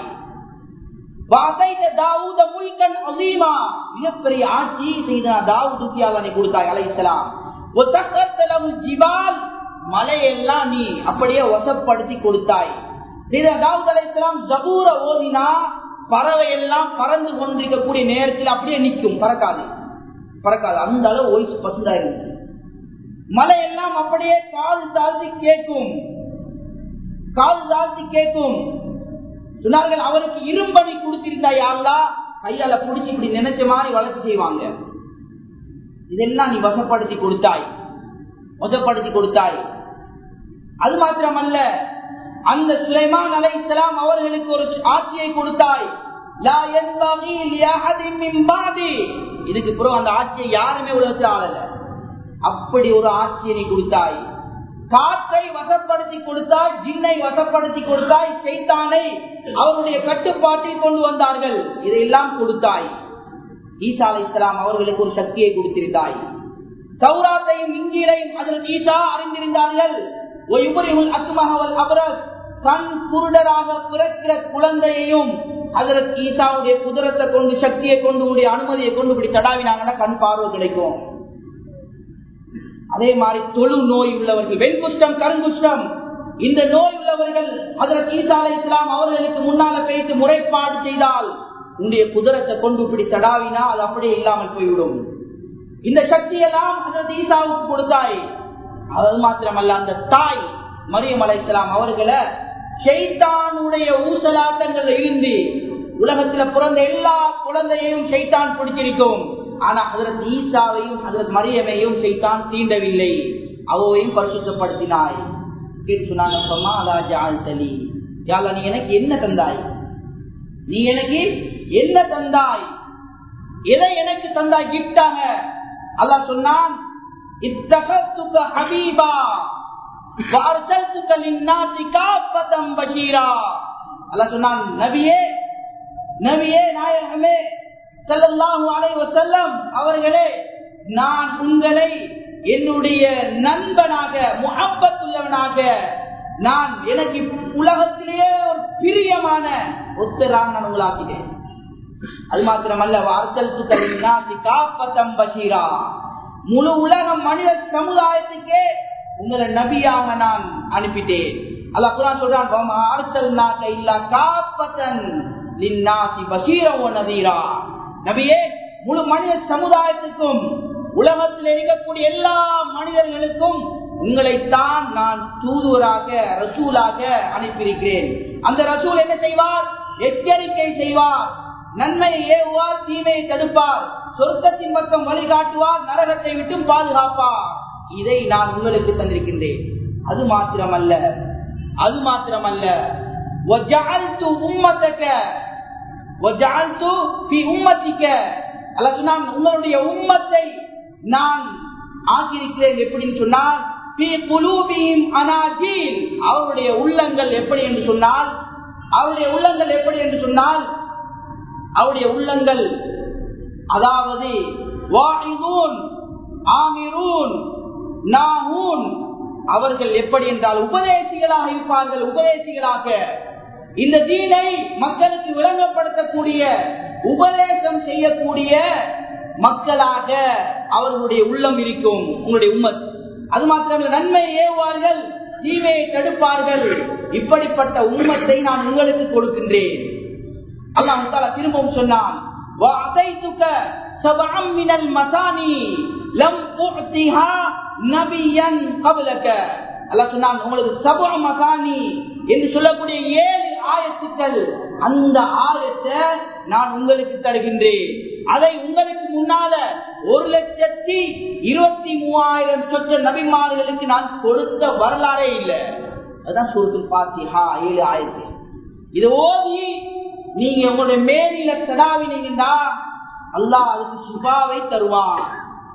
மிகப்பெரிய ஆட்சி செய்த தாவூதுக்கு கொடுத்தாய் அலைசலாம் ஜிபால் மலையெல்லாம் நீ அப்படியே வசப்படுத்தி கொடுத்தாய் தாவூத் அலைசலாம் ஜபூர ஓதினா பறவை எல்லாம் பறந்து கொண்டிருக்கக்கூடிய நேரத்தில் அப்படியே நிற்கும் பறக்காது பறக்காது அந்த அளவு ஒய்ஸ் பசுந்தா இருந்துச்சு மலையெல்லாம் அப்படியே காது தாழ்த்தி கேட்கும் காது தாழ்த்தி கேட்கும் சொன்னார்கள் அவருக்கு இரும்பணி கொடுத்திருந்தா யாருலா கையால புடிச்சு இப்படி நினைச்ச மாதிரி வளர்ச்சி செய்வாங்க இதெல்லாம் நீ வசப்படுத்தி கொடுத்தாய் வசப்படுத்தி கொடுத்தாய் அது மாத்திரமல்ல அந்த சுலைமான் அலை இஸ்லாம் அவர்களுக்கு ஒரு ஆட்சியை கொடுத்தாய் இதுக்கு பிறகு அந்த ஆட்சியை யாருமே உலகத்தில் ஆளல அப்படி ஒரு ஆட்சியை நீ கொடுத்தாய் காற்றை வசப்படுத்தி கொடுத்தாய் ஜின்னை வசப்படுத்தி கொடுத்தாய் செய்தானை அவருடைய கட்டுப்பாட்டில் கொண்டு வந்தார்கள் இதையெல்லாம் கொடுத்தாய் ஈசா அலை இஸ்லாம் அவர்களுக்கு ஒரு சக்தியை கொடுத்திருந்தாய் சௌராத்தையும் இஞ்சியிலையும் அதில் ஈசா அறிந்திருந்தார்கள் கண் குருடராக பிறக்கிற குழந்தையையும் அதற்கு ஈசாவுடைய குதிரத்தை கொண்டு சக்தியை கொண்டு உடைய அனுமதியை கொண்டு இப்படி தடாவினாங்கன்னா கண் பார்வை கிடைக்கும் அதே மாதிரி தொழு நோய் உள்ளவர்கள் வெண்குஷ்டம் கருங்குஷ்டம் இந்த நோய் உள்ளவர்கள் அதற்கு ஈசா அலை இஸ்லாம் அவர்களுக்கு முன்னால பேசி முறைப்பாடு செய்தால் உன்னுடைய குதிரத்தை கொண்டு இப்படி தடாவினா அது அப்படியே இல்லாமல் போய்விடும் இந்த சக்தியெல்லாம் அதற்கு ஈசாவுக்கு கொடுத்தாய் அது மாத்திரமல்ல அந்த தாய் மரியம் அலை இஸ்லாம் அவர்களை ஷைத்தானுடைய ஊசலாட்டங்கள்ல இருந்து உலகத்துல பிறந்த எல்லா குழந்தையையும் ஷைத்தான் பிடிச்சிருக்கும் ஆனா அதற்கு ஈசாவையும் அதற்கு மரியமையும் செய்தான் தீண்டவில்லை அவையும் பரிசுத்தப்படுத்தினாய் கேட்டு சொன்னாங்க நீ எனக்கு என்ன தந்தாய் நீ எனக்கு என்ன தந்தாய் எதை எனக்கு தந்தாய் கிப்டாக அல்லா சொன்னான் இத்தகத்துக்க ஹபீபா சொன்னான் நபியே நபியே நாயகமே செல்லல்லாஹு அலைவ செல்லம் அவர்களே நான் உங்களை என்னுடைய நண்பனாக முகப்பத்துள்ளவனாக நான் எனக்கு உலகத்திலேயே ஒரு பிரியமான ஒத்தராக நான் உங்களாக்கிட்டேன் அது மாத்திரமல்ல வார்த்தலுக்கு தருவினா காப்பத்தம் பசீரா முழு உலகம் மனித சமுதாயத்துக்கே உங்களை நபியாக நான் அனுப்பிட்டேன் அல்ல குரான் சொல்றான் ஆர்த்தல் நாக்க இல்லா காப்பத்தன் லின்னாசி பசீரோ நதீரா நபியே முழு மனித சமுதாயத்துக்கும் உலகத்தில் இருக்கக்கூடிய எல்லா மனிதர்களுக்கும் உங்களைத்தான் நான் தூதுவராக ரசூலாக அனுப்பியிருக்கிறேன் அந்த ரசூல் என்ன செய்வார் எச்சரிக்கை செய்வார் நன்மையை ஏவுவார் தீமையை தடுப்பார் சொர்க்கத்தின் பக்கம் வழிகாட்டுவார் நரகத்தை விட்டு பாதுகாப்பார் இதை நான் உங்களுக்கு தந்திருக்கின்றேன் அது மாத்திரமல்ல அது மாத்திரமல்ல உம்மத்தக்க உங்களுடைய உம்மத்தை நான் ஆக்கியிருக்கிறேன் எப்படின்னு சொன்னால் அவருடைய உள்ளங்கள் எப்படி என்று சொன்னால் அவருடைய உள்ளங்கள் எப்படி என்று சொன்னால் அவருடைய உள்ளங்கள் அதாவது ஆமிரூன் நாகூன் அவர்கள் எப்படி என்றால் உபதேசிகளாக இருப்பார்கள் உபதேசிகளாக இந்த தீனை மக்களுக்கு விளங்கப்படுத்தக்கூடிய உபதேசம் செய்யக்கூடிய மக்களாக அவர்களுடைய உள்ளம் இருக்கும் உங்களுடைய உம்மத் அது மாத்திரமல்ல நன்மை ஏவுவார்கள் தீமையை தடுப்பார்கள் இப்படிப்பட்ட உம்மத்தை நான் உங்களுக்கு கொடுக்கின்றேன் அல்லாஹ் திரும்பவும் சொன்னான் லம் உஅதிஹா நபியன் கபலக அல்லாஹ் சொன்னான் உங்களுக்கு சபு மசானி என்று சொல்லக்கூடிய ஏழு ஆயத்துக்கள் அந்த ஆயத்தை நான் உங்களுக்கு தருகின்றேன் அதை உங்களுக்கு முன்னால ஒரு லட்சத்தி இருபத்தி மூவாயிரம் சொச்ச நபிமார்களுக்கு நான் கொடுத்த வரலாறே இல்லை அதுதான் சூரத்தில் பாத்திஹா ஏழு ஆயிரத்தி இது ஓதி நீங்க உங்களுடைய மேலில தடாவினீங்கன்னா அல்லாஹ் அதுக்கு சுபாவை தருவான்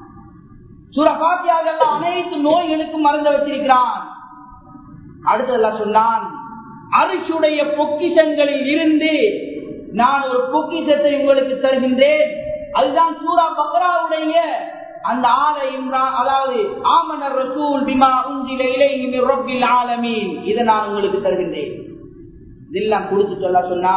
சூர பாத்தியாக அனைத்து நோய்களுக்கும் மறந்து வச்சிருக்கிறான் அடுத்ததெல்லாம் சொன்னான் அரிசுடைய பொக்கிஷங்களில் இருந்து நான் ஒரு பொக்கிஷத்தை உங்களுக்கு தருகின்றேன் அதுதான் சூரா பக்ராவுடைய அந்த ஆல இம்ரான் அதாவது ஆமனர் ரசூல் பிமா உஞ்சில இலைஹி மின் ரப்பில் ஆலமீன் இதை நான் உங்களுக்கு தருகின்றேன் இதெல்லாம் கொடுத்து சொல்ல சொன்னா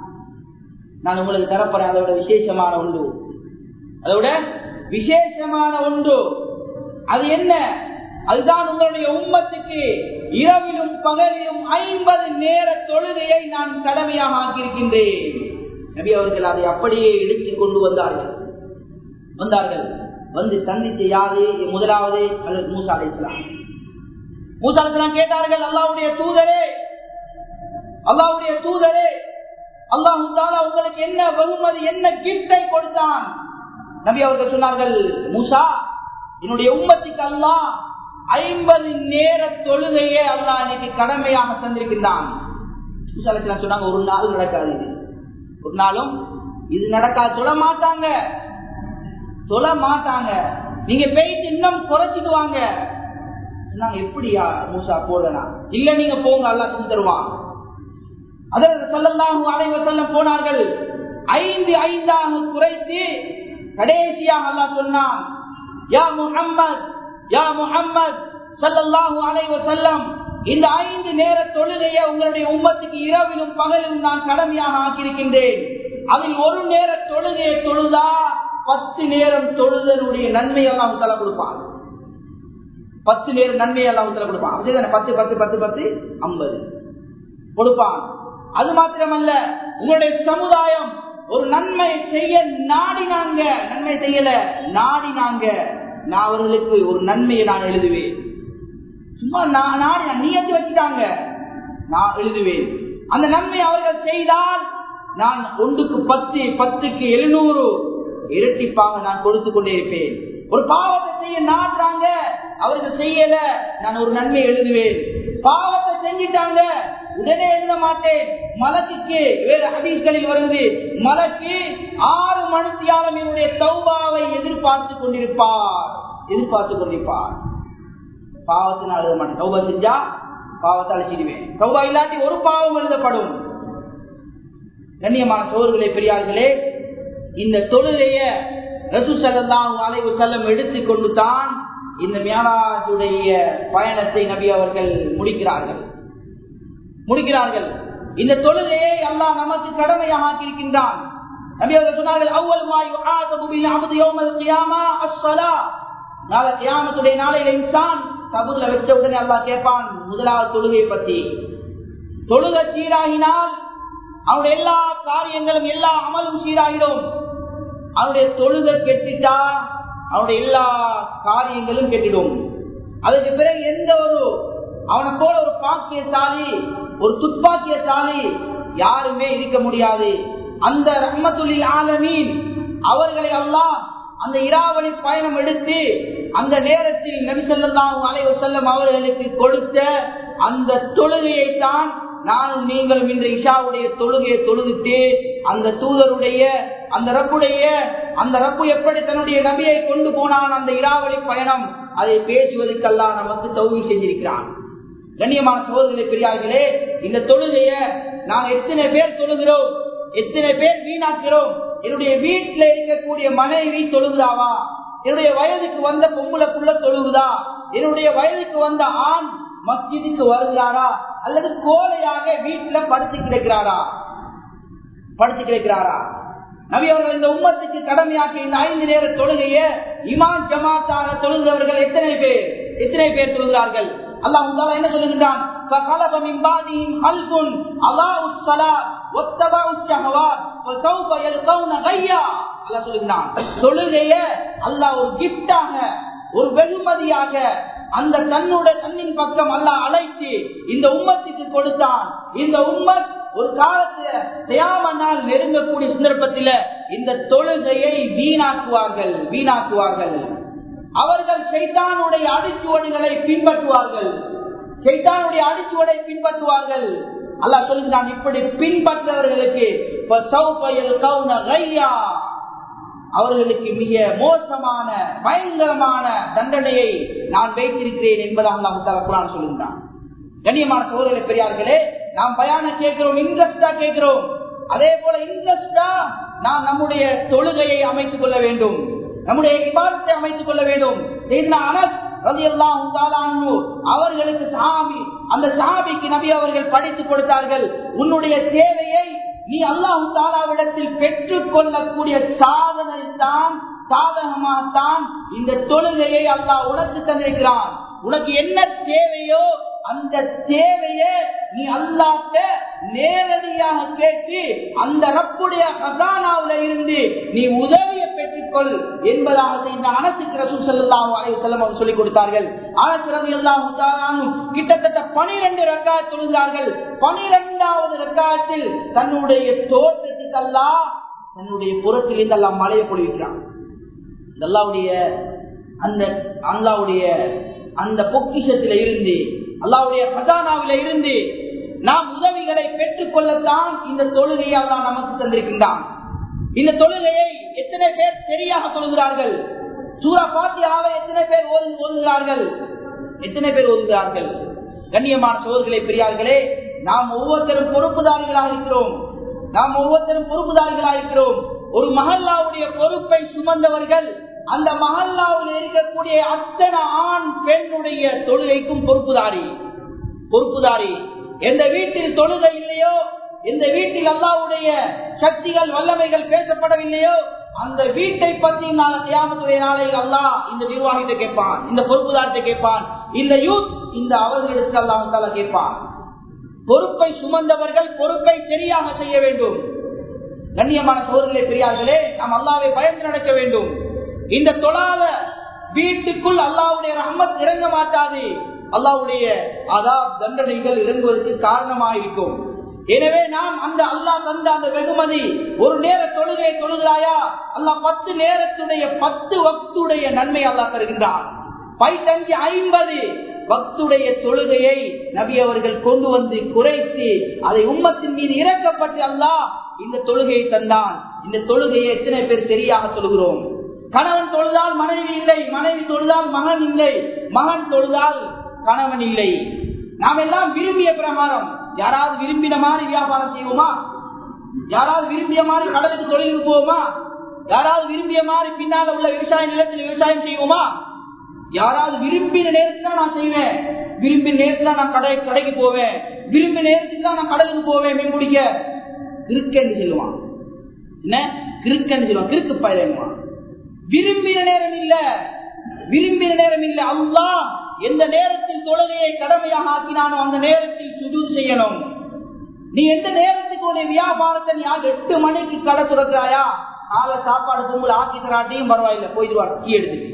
நான் உங்களுக்கு தரப்போறேன் அதோட விசேஷமான ஒன்று அதோட விசேஷமான ஒன்று அது என்ன அதுதான் உங்களுடைய உம்மத்துக்கு இரவிலும் பகலிலும் ஐம்பது நேர தொழுகையை நான் கடமையாக ஆக்கியிருக்கின்றேன் நபி அவர்கள் அதை அப்படியே எடுத்து கொண்டு வந்தார்கள் வந்தார்கள் வந்து சந்தித்து யாரு முதலாவது அல்லது மூசா அலை இஸ்லாம் மூசா அலை இஸ்லாம் கேட்டார்கள் அல்லாவுடைய தூதரே அல்லாவுடைய தூதரே அல்லாஹு தாலா உங்களுக்கு என்ன வெகுமதி என்ன கிஃப்டை கொடுத்தான் நபி அவர்கள் சொன்னார்கள் மூசா என்னுடைய உம்மத்துக்கு அல்லாஹ் ஐம்பது நேர தொழுகையே அல்லாஹ் இன்னைக்கு கடமையாக தந்திருக்கின்றான் மூசா அலை இஸ்லாம் சொன்னாங்க ஒரு நாள் நடக்காது இது ஒரு நாளும் இது நடக்காது சொல்ல மாட்டாங்க சொல்ல மாட்டாங்க நீங்க போயிட்டு இன்னும் குறைச்சிட்டு வாங்க நாங்க எப்படியா மூசா போடலாம் இல்ல நீங்க போங்க அல்லா செஞ்சு தருவான் அதற்கு சொல்லலாம் அனைவர் போனார்கள் ஐந்து ஐந்தாக குறைத்து கடைசியாக அல்லா சொன்னான் யா முஹம்மத் யா முஹம்மத் சல்லல்லாஹு அலைஹி செல்லம் இந்த ஐந்து நேர தொழுகையை உங்களுடைய உம்மத்துக்கு இரவிலும் பகலிலும் நான் கடமையாக ஆக்கியிருக்கின்றேன் அதில் ஒரு நேர தொழுகையை தொழுதா பத்து நேரம் தொழுதனுடைய நன்மை எல்லாம் தலை கொடுப்பான் பத்து நேரம் நன்மை எல்லாம் தலை கொடுப்பான் அப்படிதானே பத்து பத்து பத்து பத்து ஐம்பது கொடுப்பான் அது மாத்திரமல்ல உங்களுடைய சமுதாயம் ஒரு நன்மை செய்ய நாடினாங்க நன்மை செய்யல நாடினாங்க நான் அவர்களுக்கு ஒரு நன்மையை நான் எழுதுவேன் சும்மா நான் நாடி நீயத்து வச்சுட்டாங்க நான் எழுதுவேன் அந்த நன்மை அவர்கள் செய்தால் நான் ஒன்றுக்கு பத்து பத்துக்கு எழுநூறு இரட்டிப்பாக நான் கொடுத்து கொண்டே இருப்பேன் ஒரு பாவத்தை செய்ய நாடுறாங்க அவர்கள் செய்யல நான் ஒரு நன்மை எழுதுவேன் பாவத்தை செஞ்சிட்டாங்க உடனே எழுத மாட்டேன் மலக்குக்கு வேறு ஹதீஸ்களில் வருது மலக்கு ஆறு மணித்தியாலம் என்னுடைய தௌபாவை எதிர்பார்த்து கொண்டிருப்பார் எதிர்பார்த்து கொண்டிருப்பார் பாவத்தை நான் எழுத மாட்டேன் தௌபா செஞ்சா பாவத்தை அழைச்சிடுவேன் தௌபா இல்லாட்டி ஒரு பாவம் எழுதப்படும் கண்ணியமான சோர்களே பெரியார்களே இந்த தொழுகைய ரசூ சல்லாஹூ அலைவு செல்லம் எடுத்துக்கொண்டு தான் இந்த மியாராஜுடைய பயணத்தை நபி அவர்கள் முடிக்கிறார்கள் முடிக்கிறார்கள் இந்த தொழுகையை அல்லாஹ் நமக்கு கடமையாக ஆக்கியிருக்கின்றான் நபி அவர்கள் சொன்னார்கள் அவ்வல் மாய் ஆதபுபில் அமது யோமல் கியாமா அஸ்ஸலா நாளை கியாமத்துடைய நாளையில இன்சான் கபூர்ல வச்ச உடனே அல்லாஹ் கேட்பான் முதலாவது தொழுகையை பத்தி தொழுகை சீராகினால் அவனுடைய எல்லா காரியங்களும் எல்லா அமலும் சீராகிடும் அவனுடைய தொழுகை கெட்டுட்டா அவனுடைய எல்லா காரியங்களும் கெட்டிடும் அதுக்கு பிறகு எந்த ஒரு அவனை போல ஒரு பாக்கியசாலி ஒரு துப்பாக்கியசாலி யாருமே இருக்க முடியாது அந்த ரஹ்மத்துலில் ஆலமீன் அவர்களை எல்லாம் அந்த இராவளி பயணம் எடுத்து அந்த நேரத்தில் நபிசல்லாஹு அலைவ செல்லம் அவர்களுக்கு கொடுத்த அந்த தொழுகையை தான் நானும் நீங்களும் இன்று இஷாவுடைய தொழுகையை தொழுதுட்டு அந்த தூதருடைய அந்த ரப்புடைய அந்த ரப்பு எப்படி தன்னுடைய நபியை கொண்டு போனான் அந்த இராவளி பயணம் அதை பேசுவதற்கெல்லாம் நமக்கு தௌவி செஞ்சிருக்கிறான் கண்ணியமான சோதனை பெரியார்களே இந்த தொழுகைய நாங்கள் எத்தனை பேர் தொழுகிறோம் எத்தனை பேர் வீணாக்கிறோம் என்னுடைய வீட்டில் இருக்கக்கூடிய மனைவி தொழுகிறாவா என்னுடைய வயதுக்கு வந்த பொம்பளை புள்ள தொழுகுதா என்னுடைய வயதுக்கு வந்த ஆண் மஸ்ஜிதுக்கு வருகிறாரா அல்லது கோலையாக வீட்டுல படுத்து கிடக்கிறாரா படுத்து கிடக்கிறாரா நபி அவர்கள் இந்த உம்மத்துக்கு கடமையாக்கி இந்த ஐந்து நேர தொழுகைய இமான் ஜமாத்தாக தொழுகிறவர்கள் எத்தனை பேர் எத்தனை பேர் தொழுகிறார்கள் அல்லாஹ் என்ன சொல்லுகின்றான் فخلف من بعدهم خلف اضاعوا الصلاه واتبعوا الشهوات وسوف يلقون غيا அல்ல சொல்லுகிறான் தொழுகைய அல்லாஹ் ஒரு கிஃப்டாக ஒரு வெகுமதியாக அந்த தன்னுடைய தன்னின் பக்கம் அல்லாஹ் அழைத்து இந்த உம்மத்துக்கு கொடுத்தான் இந்த உம்மத் ஒரு காலத்துல தயாம நாள் நெருங்கக்கூடிய சந்தர்ப்பத்தில் இந்த தொழுகையை வீணாக்குவார்கள் வீணாக்குவார்கள் அவர்கள் சைத்தானுடைய அடிச்சுவடுகளை பின்பற்றுவார்கள் சைத்தானுடைய அடிச்சுவடை பின்பற்றுவார்கள் அல்லாஹ் சொல்கிறான் இப்படி பின்பற்றவர்களுக்கு அவர்களுக்கு மிக மோசமான பயங்கரமான தண்டனையை நான் வைத்திருக்கிறேன் என்பதாக அல்லாஹ் குரான் சொல்லுகிறான் கண்ணியமான சோழர்களை பெரியார்களே நாம் பயான கேட்கிறோம் இன்ட்ரெஸ்டா கேட்கிறோம் அதே போல இன்ட்ரெஸ்டா நாம் நம்முடைய தொழுகையை அமைத்துக் கொள்ள வேண்டும் நம்முடைய விவாதத்தை அமைத்துக் கொள்ள வேண்டும் அவர்களுக்கு சாமி அந்த சாமிக்கு நபி அவர்கள் படித்துக் கொடுத்தார்கள் உன்னுடைய தேவையை நீ அல்லாஹு தாலாவிடத்தில் பெற்றுக் கொள்ளக்கூடிய சாதனை தான் சாதகமாகத்தான் இந்த தொழுகையை அல்லாஹ் உனக்கு தந்திருக்கிறான் உனக்கு என்ன தேவையோ அந்த தேவையை நீ அல்லாட்ட நேரடியாக கேட்டு அந்த ரப்புடைய கசானாவில இருந்து நீ உதவியை பெற்றுக்கொள் என்பதாக இந்த அனசுக்கு ரசூல் செல்லாஹு அலைவசல்லம் அவர் சொல்லிக் கொடுத்தார்கள் அனசுறது எல்லாம் கிட்டத்தட்ட பனிரெண்டு ரக்கா தொழுகிறார்கள் பனிரெண்டாவது ரக்காத்தில் தன்னுடைய தோட்டத்துக்கு அல்லா தன்னுடைய புறத்திலிருந்து எல்லாம் மழையை பொழிவிக்கிறான் அல்லாவுடைய அந்த அல்லாவுடைய அந்த பொக்கிஷத்தில இருந்து அல்லாவுடைய கதானாவில இருந்து நாம் உதவிகளை பெற்றுக் கொள்ளத்தான் இந்த தொழுகையை அல்லா நமக்கு தந்திருக்கின்றான் இந்த தொழுகையை எத்தனை பேர் சரியாக தொழுகிறார்கள் சூரா பாத்தியாவை எத்தனை பேர் ஓதுகிறார்கள் எத்தனை பேர் ஓதுகிறார்கள் கண்ணியமான சோதர்களை பெரியார்களே நாம் ஒவ்வொருத்தரும் பொறுப்புதாரிகளாக இருக்கிறோம் நாம் ஒவ்வொருத்தரும் பொறுப்புதாரிகளாக இருக்கிறோம் ஒரு மகல்லாவுடைய பொறுப்பை சுமந்தவர்கள் அந்த மகல்லாவில் இருக்கக்கூடிய அத்தனை ஆண் பெண்ணுடைய தொழுகைக்கும் பொறுப்புதாரி பொறுப்புதாரி எந்த வீட்டில் தொழுகை இல்லையோ எந்த வீட்டில் அல்லாவுடைய சக்திகள் வல்லமைகள் பேசப்படவில்லையோ அந்த வீட்டை பற்றி நாளை தியாமத்துடைய நாளையில் அல்லா இந்த நிர்வாகத்தை கேட்பான் இந்த பொறுப்புதாரத்தை கேட்பான் இந்த யூத் இந்த அவர்களிடத்தில் அல்லாஹால கேட்பான் பொறுப்பை சுமந்தவர்கள் பொறுப்பை சரியாக செய்ய வேண்டும் கண்ணியமான சோர்களே பெரியார்களே நாம் அல்லாவை பயந்து நடக்க வேண்டும் இந்த தொழாத வீட்டுக்குள் அல்லாவுடைய ரஹமத் இறங்க மாட்டாது அல்லாவுடைய அதா தண்டனைகள் இறங்குவதற்கு காரணமாயிருக்கும் எனவே நாம் அந்த அல்லாஹ் தந்த அந்த வெகுமதி ஒரு நேர தொழுகை தொழுகிறாயா அல்லாஹ் பத்து நேரத்துடைய பத்து வக்துடைய நன்மை அல்லாஹ் தருகின்றான் பைத்தஞ்சு ஐம்பது பக்துடைய தொழுகையை நபி அவர்கள் கொண்டு வந்து குறைத்து அதை உம்மத்தின் மீது இறக்கப்பட்டு அல்லாஹ் இந்த தொழுகையை தந்தான் இந்த தொழுகையை எத்தனை பேர் சரியாக சொல்கிறோம் கணவன் தொழுதால் மனைவி இல்லை மனைவி தொழுதால் மகன் இல்லை மகன் தொழுதால் கணவன் இல்லை நாம் எல்லாம் விரும்பிய பிரகாரம் யாராவது விரும்பின மாதிரி வியாபாரம் செய்வோமா யாராவது விரும்பிய மாதிரி கடலுக்கு தொழிலுக்கு போவோமா யாராவது விரும்பிய மாதிரி பின்னால உள்ள விவசாய நிலத்தில் விவசாயம் செய்வோமா யாராவது விரும்பின நேரத்தில் நான் செய்வேன் விரும்பின நேரத்தில் நான் கடை கடைக்கு போவேன் விரும்பின நேரத்தில் தான் நான் கடலுக்கு போவேன் மீன் பிடிக்க கிறுக்கன்னு சொல்லுவான் என்ன கிறுக்கன்னு சொல்லுவான் கிறுக்கு பயிலுவான் விரும்பின நேரம் இல்ல விரும்பின நேரம் இல்ல அல்லா எந்த நேரத்தில் தொழுகையை கடமையாக ஆக்கினானோ அந்த நேரத்தில் சுஜூத் செய்யணும் நீ எந்த நேரத்துக்கு உடைய வியாபாரத்தை நீ ஆக எட்டு மணிக்கு கடை துறக்கிறாயா காலை சாப்பாடு கும்பல் ஆக்கி தராட்டியும் பரவாயில்ல போயிடுவார் கீ எடுத்துட்டு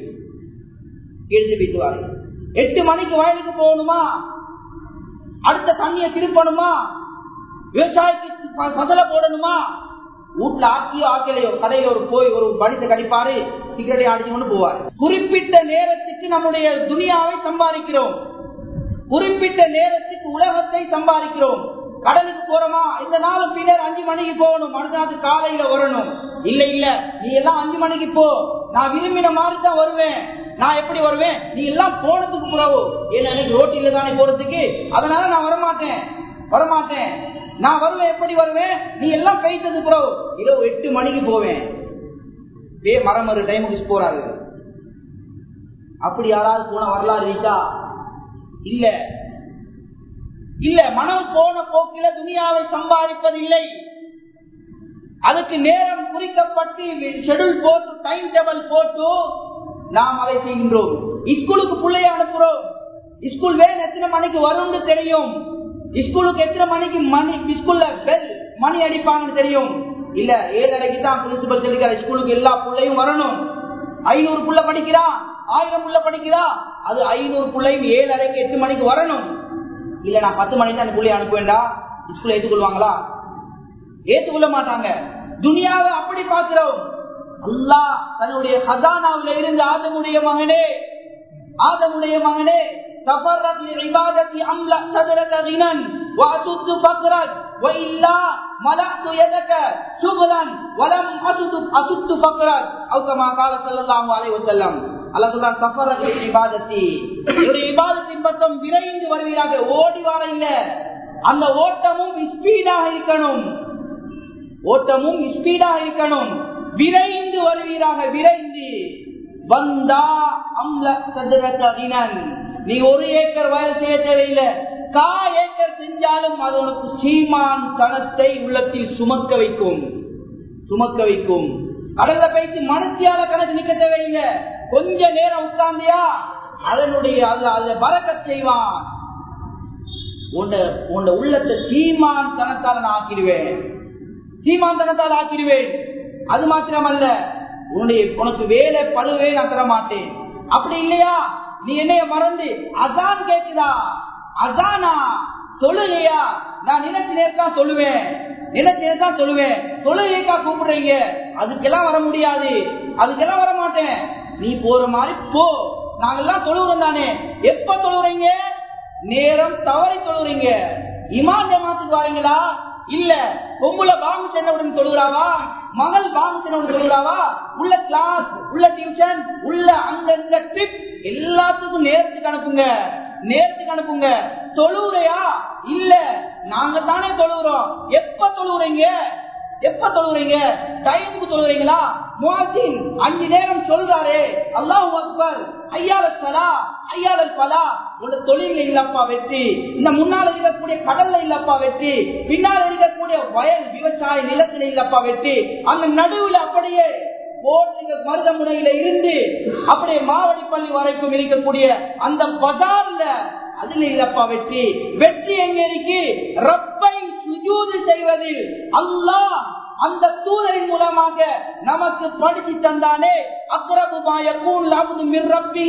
எடுத்து போயிடுவார் எட்டு மணிக்கு வயலுக்கு போகணுமா அடுத்த தண்ணியை திருப்பணுமா விவசாயத்துக்கு பசலை போடணுமா வீட்டுல ஆக்கியோ ஆக்கலையோ கடையில ஒரு போய் ஒரு மனித கடிப்பாரு சிகரெட்டை அடிச்சு கொண்டு போவார் குறிப்பிட்ட நேரத்துக்கு நம்முடைய துனியாவை சம்பாதிக்கிறோம் குறிப்பிட்ட நேரத்துக்கு உலகத்தை சம்பாதிக்கிறோம் கடலுக்கு போறோமா இந்த நாளும் பின்னர் அஞ்சு மணிக்கு போகணும் அடுத்த நாள் காலையில வரணும் இல்ல இல்ல நீ எல்லாம் அஞ்சு மணிக்கு போ நான் விரும்பின மாதிரி தான் வருவேன் நான் எப்படி வருவேன் நீ எல்லாம் போனதுக்கு புறவு ஏன்னா ரோட்டில தானே போறதுக்கு அதனால நான் வரமாட்டேன் வரமாட்டேன் நான் வருவேன் எப்படி வருவேன் நீ எல்லாம் பேய்த்தது புறவு இரவு எட்டு மணிக்கு போவேன் வே மரம் ஒரு டைமுக்கு போறாரு அப்படி யாராவது போன வரலாறு இருக்கா இல்ல இல்ல மனம் போன போக்கில துணியாவை சம்பாதிப்பது இல்லை அதுக்கு நேரம் குறிக்கப்பட்டு ஷெடியூல் போட்டு டைம் டேபிள் போட்டு நாம் அதை செய்கின்றோம் ஸ்கூலுக்கு பிள்ளைய அனுப்புறோம் ஸ்கூல் வேன் எத்தனை மணிக்கு வரும்னு தெரியும் ஸ்கூலுக்கு எத்தனை மணிக்கு மணி ஸ்கூல்ல பெல் மணி அடிப்பாங்கன்னு தெரியும் இல்ல ஏழரைக்கு தான் பிரின்சிபல் சொல்லிக்கிற ஸ்கூலுக்கு எல்லா பிள்ளையும் வரணும் ஐநூறு புள்ள படிக்கிறா ஆயிரம் புள்ள படிக்கிறா அது ஐநூறு பிள்ளையும் ஏழரைக்கு எட்டு மணிக்கு வரணும் இல்ல நான் பத்து மணிக்கு தான் அந்த பிள்ளைய அனுப்ப வேண்டாம் ஸ்கூல்ல ஏற்றுக்கொள்வாங்களா ஏற்றுக்கொள்ள மாட்டாங்க துனியாவை அப்படி பார்க்கிறோம் அல்லாஹ் தன்னுடைய ஹசானாவில இருந்து ஆதமுடைய மகனே ஆதமுடைய மகனே تفرغ لعبادة أملأ صدرك غنى وأسد فقرك وإلا ملأت يدك شغلا ولم أسد أسد فقرك أو كما قال صلى الله عليه وسلم அல்லா சொல்றான் சஃபரக இபாதத்தி என்னுடைய இபாதத்தின் பக்கம் விரைந்து வருவீராக ஓடி வர இல்ல அந்த ஓட்டமும் ஸ்பீடாக இருக்கணும் ஓட்டமும் ஸ்பீடாக இருக்கணும் விரைந்து வருவீராக விரைந்து வந்தா அம்ல சதுரகினன் நீ ஒரு ஏக்கர் வயல் செய்ய தேவையில்லை கா ஏக்கர் செஞ்சாலும் அது உனக்கு சீமான் கணத்தை உள்ளத்தில் சுமக்க வைக்கும் சுமக்க வைக்கும் கடல்ல பேசி மனசியால கணக்கு நிக்க தேவையில்லை கொஞ்ச நேரம் உட்கார்ந்தியா அதனுடைய அது அதுல பறக்க செய்வான் உன் உள்ளத்தை சீமான் கணத்தால நான் ஆக்கிடுவேன் சீமான் கணத்தால் ஆக்கிடுவேன் அது மாத்திரமல்ல உன்னுடைய உனக்கு வேலை பழுவே நான் தர மாட்டேன் அப்படி இல்லையா நீ என்னைய மறந்து அதான் கேக்குதா அதானா தொழுகையா நான் நினைச்சு நேர்க்கா சொல்லுவேன் நினைச்சு நேர்க்கா சொல்லுவேன் தொழுகைக்கா கூப்பிடுறீங்க அதுக்கெல்லாம் வர முடியாது அதுக்கெல்லாம் வர மாட்டேன் நீ போற மாதிரி போ நாங்கெல்லாம் தொழுகிறோம் தானே எப்ப தொழுகிறீங்க நேரம் தவறி தொழுகிறீங்க இமான் ஜமாத்துக்கு வாரீங்களா இல்ல பொம்புல பாங்கு சென்றவுடன் தொழுகிறாவா மகள் பாங்கு சென்றவுடன் தொழுகிறாவா உள்ள கிளாஸ் உள்ள டியூஷன் உள்ள அங்க ட்ரிப் எல்லாத்துக்கும் நேரத்துக்கு அனுப்புங்க நேரத்துக்கு அனுப்புங்க தொழுவுறையா இல்ல நாங்க தானே தொழுகிறோம் எப்ப தொழுவுறீங்க எப்ப தொழுகிறீங்க டைமுக்கு தொழுகிறீங்களா முவாசின் அஞ்சு நேரம் சொல்றாரு அல்லாஹ் அக்பர் ஐயால சலா ஐயால பலா உங்க தொழில இல்லப்பா வெற்றி இந்த முன்னால இருக்கக்கூடிய கடல்ல இல்லப்பா வெற்றி பின்னால இருக்கக்கூடிய வயல் விவசாய நிலத்துல இல்லப்பா வெற்றி அந்த நடுவுல அப்படியே போட்டுங்க மருதமுனையில இருந்து அப்படியே மாவடி பள்ளி வரைக்கும் இருக்கக்கூடிய அந்த பஜார்ல அதுல இல்லப்பா வெற்றி வெற்றி எங்க இருக்கு ரப்பை சுஜூது செய்வதில் அல்லாஹ் அந்த தூதரின் மூலமாக நமக்கு படிச்சு தந்தானே அக்ரபுமாய கூண்டு மிர்ரப்பி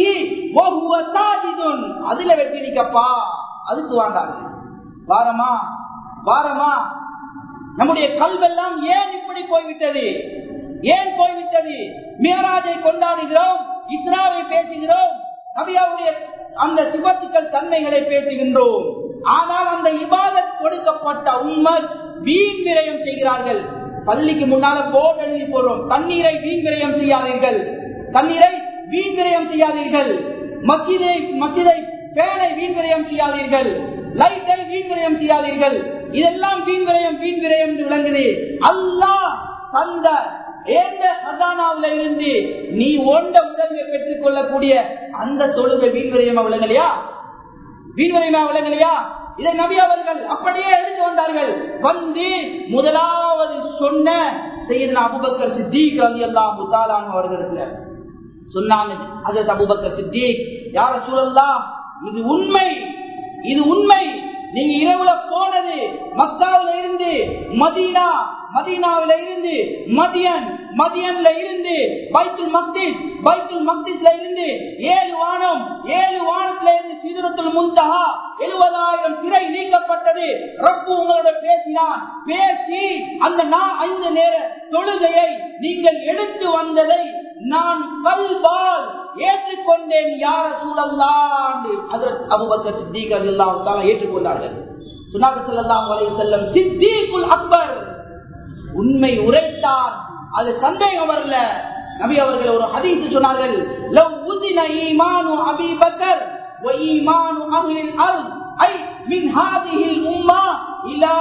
அதுல வெற்றி நிக்கப்பா அதுக்கு வாண்டாங்க வாரமா வாரமா நம்முடைய கல்வெல்லாம் ஏன் இப்படி போய்விட்டது ஏன் போய்விட்டது மேராஜை கொண்டாடுகிறோம் இஸ்ராவை பேசுகிறோம் நபியாவுடைய அந்த சிவத்துக்கள் தன்மைகளை பேசுகின்றோம் ஆனால் அந்த இபாதத் கொடுக்கப்பட்ட உண்மை வீண் விரயம் செய்கிறார்கள் பள்ளிக்கு முன்னால போர்டு எழுதி போடுறோம் தண்ணீரை வீண் விரயம் செய்யாதீர்கள் தண்ணீரை வீண் விரயம் செய்யாதீர்கள் மக்கிதை மக்கிதை பேனை வீண் விரயம் செய்யாதீர்கள் லைட்டை வீண் விரயம் செய்யாதீர்கள் இதெல்லாம் வீண் விரயம் வீண் விரயம் என்று விளங்குது அல்லாஹ் தந்த ஏந்த ஹசானாவில இருந்து நீ ஒண்ட உதவியை பெற்றுக் கொள்ளக்கூடிய அந்த தொழுகை வீண் விரயமா விளங்கலையா வீண் விரயமா விளங்கலையா இதை நபி அவர்கள் அப்படியே எடுத்து வந்தார்கள் வந்து முதலாவது சொன்ன செய்த அபுபக்கர் சித்திக் அலி அல்லா முத்தாலான் அவர்களுக்கு சொன்னாங்க அதற்கு அபுபக்கர் சித்திக் யார சூழல்லா இது உண்மை இது உண்மை நீங்க இரவுல போனது மக்காவில இருந்து மதீனா மதீனாவில இருந்து மதியன் மதியன்ல இருந்து பைத்துல் மக்திஸ் பைத்துல் மக்திஸ்ல இருந்து ஏழு வானம் ஏழு வானத்துல இருந்து சிதுரத்துல் முந்தகா எழுபதாயிரம் சிறை நீக்கப்பட்டது ரப்பு உங்களோட பேசினான் பேசி அந்த நான் ஐந்து நேர தொழுகையை நீங்கள் எடுத்து வந்ததை நான் கல்வால் ஏற்றுக்கொண்டேன் யார சூழல்லாண்டு அபுபக்கர் சித்திக் அல்லாஹ் ஏற்றுக்கொண்டார்கள் சுனாக செல்லாம் வலை செல்லம் சித்திகுல் அக்பர் உண்மை உரைத்தார் அது சந்தேகம் வரல நபி அவர்கள் ஒரு ஹதீஸ் சொன்னார்கள் லவ் உதின ஈமானு அபி பக்கர் வ ஈமானு அஹ்லில் அர்த் ஐ மின் ஹாதிஹில் உம்மா இலா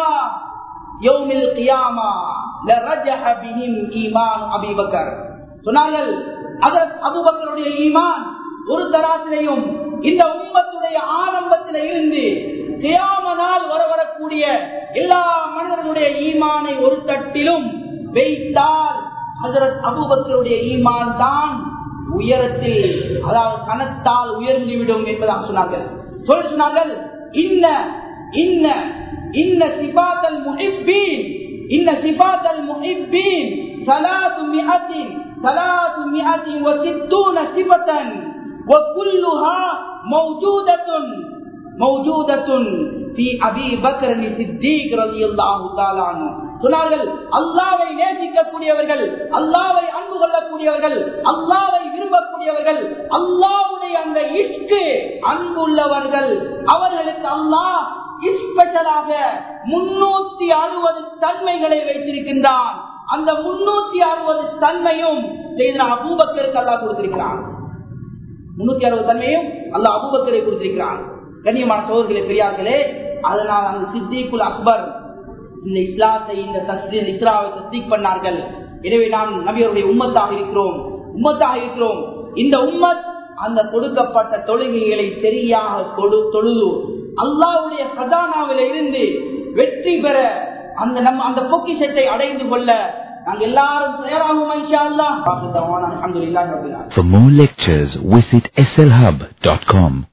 யௌமில் கியாமா லரஜஹ பிஹிம் ஈமான் அபி பக்கர் சொன்னார்கள் அதற்கு அபுபக்கருடைய ஈமான் ஒரு தராசிலையும் இந்த உம்மத்துடைய ஆரம்பத்தில இருந்து கியாமனால் வர வரக்கூடிய எல்லா மனிதர்களுடைய ஈமானை ஒரு தட்டிலும் வைத்தால் ஹசரத் அபுபக்கருடைய ஈமான் தான் உயரத்தில் அதாவது கனத்தால் உயர்ந்துவிடும் என்பதாக சொன்னார்கள் சொல் சொன்னார்கள் இன்ன இன்ன இன்ன சிபாத்தல் முஹிப்பீன் இன்ன சிபாத்தல் முஹிப்பீன் ثلاث مئة ثلاث مئة وستون صفة وكلها موجودة موجودة في أبي بكر الصديق رضي الله تعالى عنه சொன்னார்கள் அல்லாவை நேசிக்கக்கூடியவர்கள் அல்லாவை அன்பு கொள்ளக்கூடியவர்கள் அல்லாவை விரும்பக்கூடியவர்கள் அல்லாவுடைய அந்த இஷ்கு அன்புள்ளவர்கள் அவர்களுக்கு அல்லாஹ் ஸ்பெஷலாக முன்னூத்தி அறுபது தன்மைகளை வைத்திருக்கின்றான் அந்த முன்னூத்தி அறுபது தன்மையும் செய்த அபூபக்கருக்கு அல்லா கொடுத்திருக்கிறான் முன்னூத்தி அறுபது தன்மையும் அல்ல அபூபக்கரை கொடுத்திருக்கிறான் கண்ணியமான சோதர்களே பெரியார்களே அதனால் அந்த சித்திக்குல் அக்பர் இந்த இஸ்லாத்தை இந்த தஸ்தீர் இஸ்லாவை தஸ்தீக் பண்ணார்கள் எனவே நாம் நபியருடைய உம்மத்தாக இருக்கிறோம் உம்மத்தாக இருக்கிறோம் இந்த உம்மத் அந்த கொடுக்கப்பட்ட தொழுகைகளை சரியாக கொடு தொழுது அல்லாவுடைய கதானாவில இருந்து வெற்றி பெற அந்த நம்ம அந்த பொக்கிஷத்தை அடைந்து கொள்ள நாங்கள் எல்லாரும் தயாராகும் இன்ஷா அல்லாஹ் அல்ஹம்துலில்லாஹி ரப்பில் ஆலமீன் For more lectures, visit slhub.com.